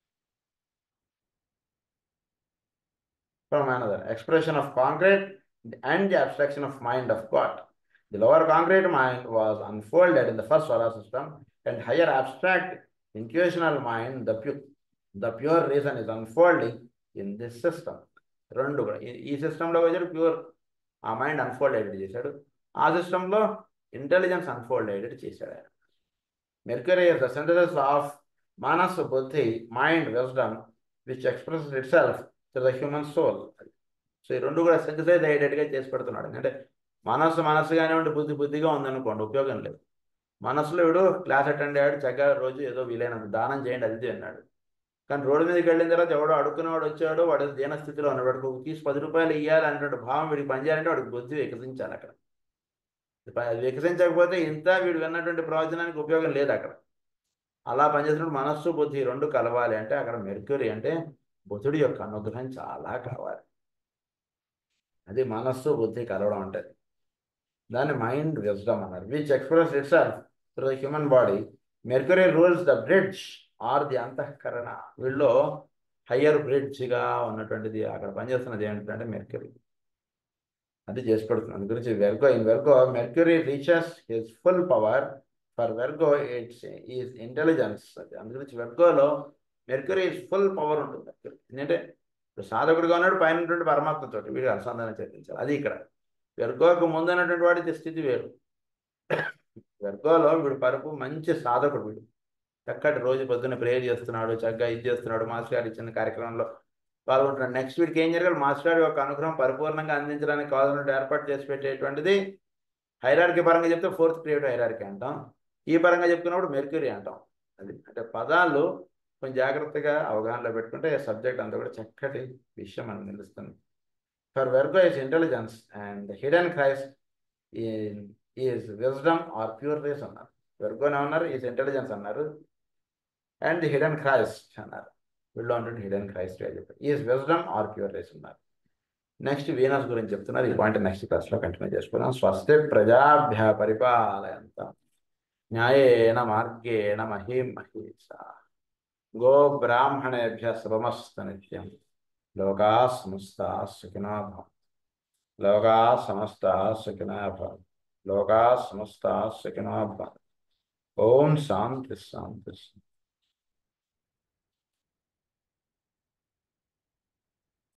From another expression of concrete and the abstraction of mind of God. The lower concrete mind was unfolded in the first solar system, and higher abstract intuitional mind, the pure, the pure reason is unfolding in this system. రెండు కూడా ఈ సిస్టంలో వచ్చాడు pure ఆ mind unfold అయ్యేటట్టు చేశాడు ఆ సిస్టంలో ఇంటెలిజెన్స్ అన్ఫోల్డ్ అయ్యేటట్టు చేశాడు ఆయన Mercury is the synthesis of manas buddhi mind wisdom which express itself to the human soul so ఈ రెండు కూడా సింథసైజ్ అయ్యేటట్టుగా చేసి పెడుతున్నాడు అంటే మనస్సు మనస్సుగానే ఉండి బుద్ధి బుద్ధిగా ఉందనుకోండి ఉపయోగం లేదు మనసులో వీడు క్లాస్ అటెండ్ అయ్యాడు చక్కగా రోజు ఏదో వీలైనంత దానం చేయండి అది అన్నాడు కానీ రోడ్డు మీదకి వెళ్ళిన తర్వాత ఎవడో అడుక్కునేవాడు వచ్చాడు వాడు దీన స్థితిలో ఉన్నాడు వాడికి తీసి పది రూపాయలు ఇవ్వాలి అంటే భావం వీడికి పనిచేయాలంటే వాడికి బుద్ధి వికసించాలి అక్కడ అది వికసించకపోతే ఇంత వీడు విన్నటువంటి ప్రవచనానికి ఉపయోగం లేదు అక్కడ అలా పనిచేసినప్పుడు మనస్సు బుద్ధి రెండు కలవాలి అంటే అక్కడ మెర్క్యూరీ అంటే బుద్ధుడి యొక్క అనుగ్రహం చాలా కావాలి అది మనస్సు బుద్ధి కలవడం అంటే దాన్ని మైండ్ విజ్డమ్ అన్నారు which express itself through the human body Mercury rules the bridge or the antahkarana వీళ్ళు హయ్యర్ బ్రిడ్జ్గా ఉన్నటువంటిది అక్కడ పనిచేస్తున్నది ఏంటంటే మెర్క్యూరీ అది చేసి పెడుతుంది అందు గురించి Virgo in Virgo Mercury reaches his full power for Virgo it's is intelligence అది అందు గురించి వెర్గోలో మెర్క్యూరీ ఇస్ ఫుల్ పవర్ ఉంటుంది మెర్క్యూరీ ఎందుకంటే ఇప్పుడు సాధకుడిగా ఉన్నాడు పైన ఉన్నటువంటి పరమాత్మతోటి వీడు అనుసంధానం చేయించాలి అది ఇక్కడ వెర్గోకు ముందున్నటువంటి వాడి స్థితి వేరు వెర్గోలో వీడు పరుపు మంచి సాధకుడు వీడు చక్కటి రోజు పొద్దున్న ప్రేయర్ చేస్తున్నాడు చక్కగా ఇది చేస్తున్నాడు మాస్టర్ గారు ఇచ్చిన కార్యక్రమంలో పాల్గొంటున్నాడు నెక్స్ట్ వీడికి ఏం జరగాలి మాస్టర్ గారి యొక్క అనుగ్రహం పరిపూర్ణంగా అందించడానికి కావాల్సిన ఏర్పాటు చేసి పెట్టేటువంటిది హైరార్కీ పరంగా చెప్తే ఫోర్త్ క్రియేటివ్ హైరార్కీ అంటాం ఈ పరంగా చెప్పుకున్నప్పుడు మెర్క్యూరీ అంటాం అది అంటే పదాలు కొంచెం జాగ్రత్తగా అవగాహనలో పెట్టుకుంటే సబ్జెక్ట్ అంతా కూడా చక్కటి విషయం మనకు నిలుస్తుంది for Virgo is intelligence and hidden Christ is wisdom or pure rays అన్నారు వెర్గోని ఏమన్నారు ఈజ్ ఇంటెలిజెన్స్ అన్నారు అండ్ హిడెన్ క్రైస్ట్ అన్నారు వీళ్ళు ఉంటుంది హిడెన్ క్రైస్ట్ అని చెప్పారు is wisdom or pure rays ఉన్నారు నెక్స్ట్ వీనస్ గురించి చెప్తున్నారు ఈ పాయింట్ నెక్స్ట్ క్లాస్లో కంటిన్యూ చేసుకుందాం స్వస్తి ప్రజాభ్య పరిపాలయంత న్యాయేన మార్గేణ మహీం మహీష గో బ్రాహ్మణేభ్య శుభమస్తు నిత్యం లోకా సమస్త సుఖినా భవ లోకా సమస్త సుఖినా భవ లోకా సమస్త సుఖినా భవ ఓం శాంతి శాంతి శాంతి